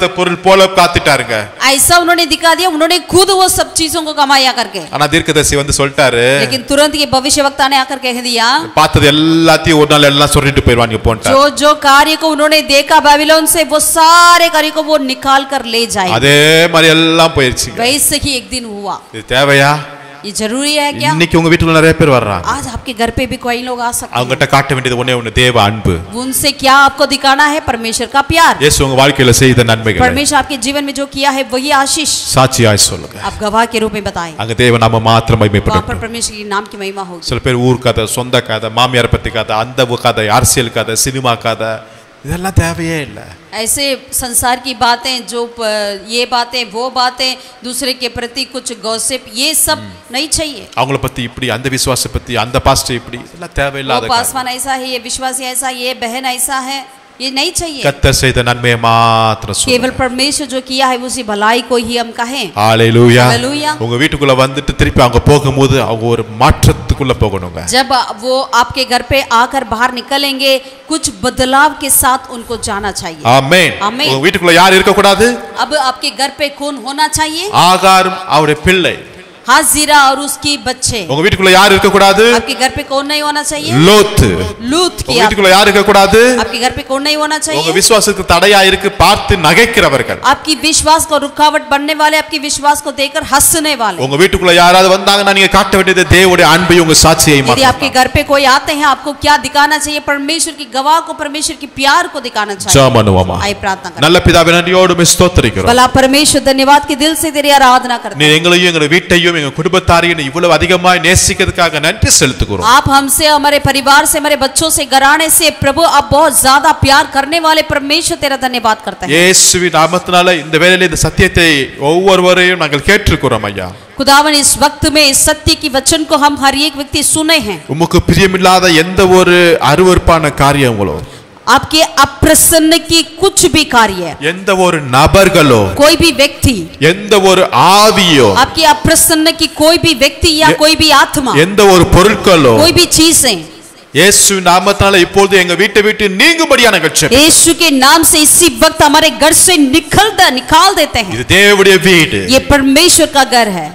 சம்பாதித்த பொருள் போல காத்துட்டாருங்க ऐसा उन्होंने दिखा दिया उन्होंने खुद वो सब चीजों को कमाया करके ஆனா தீர்க்கதரிசி வந்து சொல்லிட்டாரு लेकिन तुरंत ये भविष्यवक्ता ने आकर कह दिया பார்த்தது எல்லாத்தையும் ஒரு நாள் எல்லாம் சொல்லிட்டு போயிடுவாங்க போன்ட்டார் जो जो कार्य को उन्होंने देखा बेबीलोन से वो सारे कार्य को वो निकाल कर ले जाए அதே மாதிரி எல்லாம் போயிருச்சுங்க वैसे ही एक दिन हुआ இது தேவையா ये जरूरी है क्या இன்னைக்கு உங்க வீட்டுக்குள்ள நிறைய பேர் வர்றாங்க आज आपके घर पे भी कोई लोग आ सकते हैं அவங்ககிட்ட காட்ட வேண்டியது ஒண்ணே ஒண்ணு தேவ அன்பு उनसे क्या आपको दिखाना है परमेश्वर का प्यार இயேசு உங்க வாழ்க்கையில செய்த நன்மைகள் परमेश्वर आपके जीवन में जो किया है वही आशीष சாட்சியாய் சொல்லுங்க आप गवाह के रूप में बताएं அங்க தேவ நாம மாத்திரம் वहाँ पर மகிமைப்படட்டும் परमेश्वर के नाम की महिमा होगी சில பேர் ஊர் கதை சொந்த கதை மாமியார் பத்தி கதை அந்த கதை அரசியல் கதை சினிமா கதை இதெல்லாம் தேவையே இல்லை ऐसे संसार की बातें जो प- ये बातें वो बातें दूसरे के प्रति कुछ गॉसिप ये सब नहीं चाहिए அவங்கள பத்தி இப்படி அந்த விசுவாச பத்தி அந்த பாஸ்டர் இப்படி இதெல்லாம் वो தேவையில்லாத காரியம். पासवान ऐसा है ये विश्वासी ऐसा ये बहन ऐसा है ये नहीं चाहिए கர்த்தர் செய்த நன்மையை மாத்திரம் केवल சொல்லுங்க परमेश्वर जो किया है उसी भलाई को ही हम कहें ஹalleluya Hallelujah. உங்க வீட்டுக்குள்ள வந்துட்டு திருப்பி அவங்க போகும்போது அவங்க ஒரு மாற்றத்துக்குள்ள போகணுங்க जब वो आपके घर पे आकर बाहर निकलेंगे कुछ बदलाव के साथ उनको जाना चाहिए ஆமென் ஆமென். உங்க வீட்டுக்குள்ள யார் இருக்க கூடாது अब आपके घर पे कौन होना चाहिए ஆகாரும் அவருடைய பிள்ளை हाजिरा और उसकी बच्चे உங்க வீட்டுக்குள்ள யார் இருக்க கூடாது आपके घर पे कौन नहीं होना चाहिए லோத்து लूत உங்க की आप- வீட்டுக்குள்ள யார் இருக்க கூடாது आपके घर पे कौन नहीं होना உங்க चाहिए விசுவாசத்துக்கு தடையா இருக்கு பார்த்து நகைக்கிறவர்கள் आपकी विश्वास को रुकावट बनने वाले आपकी विश्वास को देखकर हंसने वाले உங்க வீட்டுக்குள்ள யாராவது வந்தாங்கன்னா நீங்க காட்ட வேண்டியது தேவனுடைய அன்பையும் உங்க சாட்சியை यदि आपके घर पे कोई आते हैं आपको क्या दिखाना चाहिए परमेश्वर की गवाह को परमेश्वर की प्यार को दिखाना चाहिए ஜாமனுவமா आइए प्रार्थना करें நல்ல பிதாவே நன்றியோடு உம்மை ஸ்தோத்திரிக்கிறோம் भला परमेश्वर धन्यवाद के दिल से तेरी आराधना करते நீ எங்களையும் எங்க வீட்டையும் எங்க குடும்பத்தாரையும் நீ இவ்வளவு அதிகமாய் நேசிக்கிறதுக்காக நன்றி செலுத்துகிறோம் आप हमसे हमारे परिवार से हमारे बच्चों से घराने से प्रभु आप बहुत ज्यादा प्यार करने वाले परमेश्वर तेरा धन्यवाद करते हैं இயேசுவின் நாமத்தினால இந்த வேளையில இந்த சத்தியத்தை ஒவ்வொருவரையும் நாங்கள் கேட்டிருக்கிறோம் ஐயா खुदावन इस वक्त में इस सत्य की वचन को हम हर एक व्यक्ति सुने हैं உமக்கு பிரியமில்லாத எந்த ஒரு அருவருப்பான காரியங்களோ आपके अप्रसन्न की कुछ भी कार्य எந்த ஒரு நபர்களோ कोई भी व्यक्ति எந்த ஒரு ஆவியோ आपकी अप्रसन्न की कोई भी व्यक्ति या ये- कोई भी आत्मा எந்த ஒரு பொருட்களோ कोई भी चीजें இயேசு நாமத்தினால இப்பொழுது எங்க வீட்டை விட்டு நீங்கும்படியான நிகழ்ச்சி यीशु के नाम से इसी वक्त हमारे घर से निकल निकाल देते हैं இது தேவனுடைய வீடு ये परमेश्वर का घर है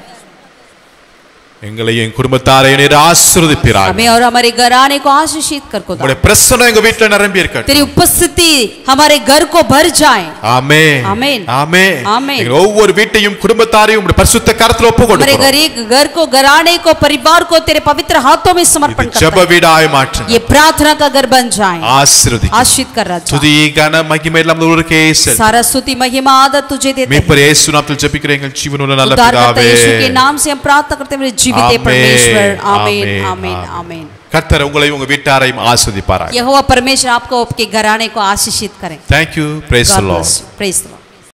எங்களை என் குடும்பத்தாரை நீர் ஆசீர்வதிப்பீராக हमें और हमारे घर आने को आशीषित कर खुदा உங்களுடைய பிரசனம் எங்க வீட்டுல நிரம்பி இருக்கட்டும் तेरी उपस्थिति हमारे घर को भर जाए ஆமே ஆமென். ஆமே ஆமென். எங்கள் ஒவ்வொரு வீட்டையும் குடும்பத்தாரையும் உங்களுடைய பரிசுத்த கரத்துல ஒப்பு हमारे கொடுக்கிறோம் घर एक घर को घराने को परिवार को तेरे पवित्र हाथों में समर्पण இது करते ஜெப हैं வீடாய் மாற்றுங்க ये प्रार्थना का घर बन जाए ஆசீர்வதிங்க आशीष कर रहा துதி கன மகிமை எல்லாம் ஒருவருக்கே செல் सारा स्तुति महिमा आदत तुझे देते हैं மீட்பர் இயேசு நாமத்தில் ஜெபிக்கிற எங்கள் ஜீவனுள்ள நல்ல उद्धारकर्ता பிதாவே यीशु के नाम से हम प्रार्थना करते हैं मेरे जीवित आमेन, परमेश्वर आमीन आमेन, आमीन आमेन। आमीन கர்த்தர் உங்களையும் உங்க வீட்டாரையும் ஆஸ்வதிப்பாராக यहोवा परमेश्वर आपको आपके घराने को आशीषित करें thank you praise God lord bless you. Praise the Lord.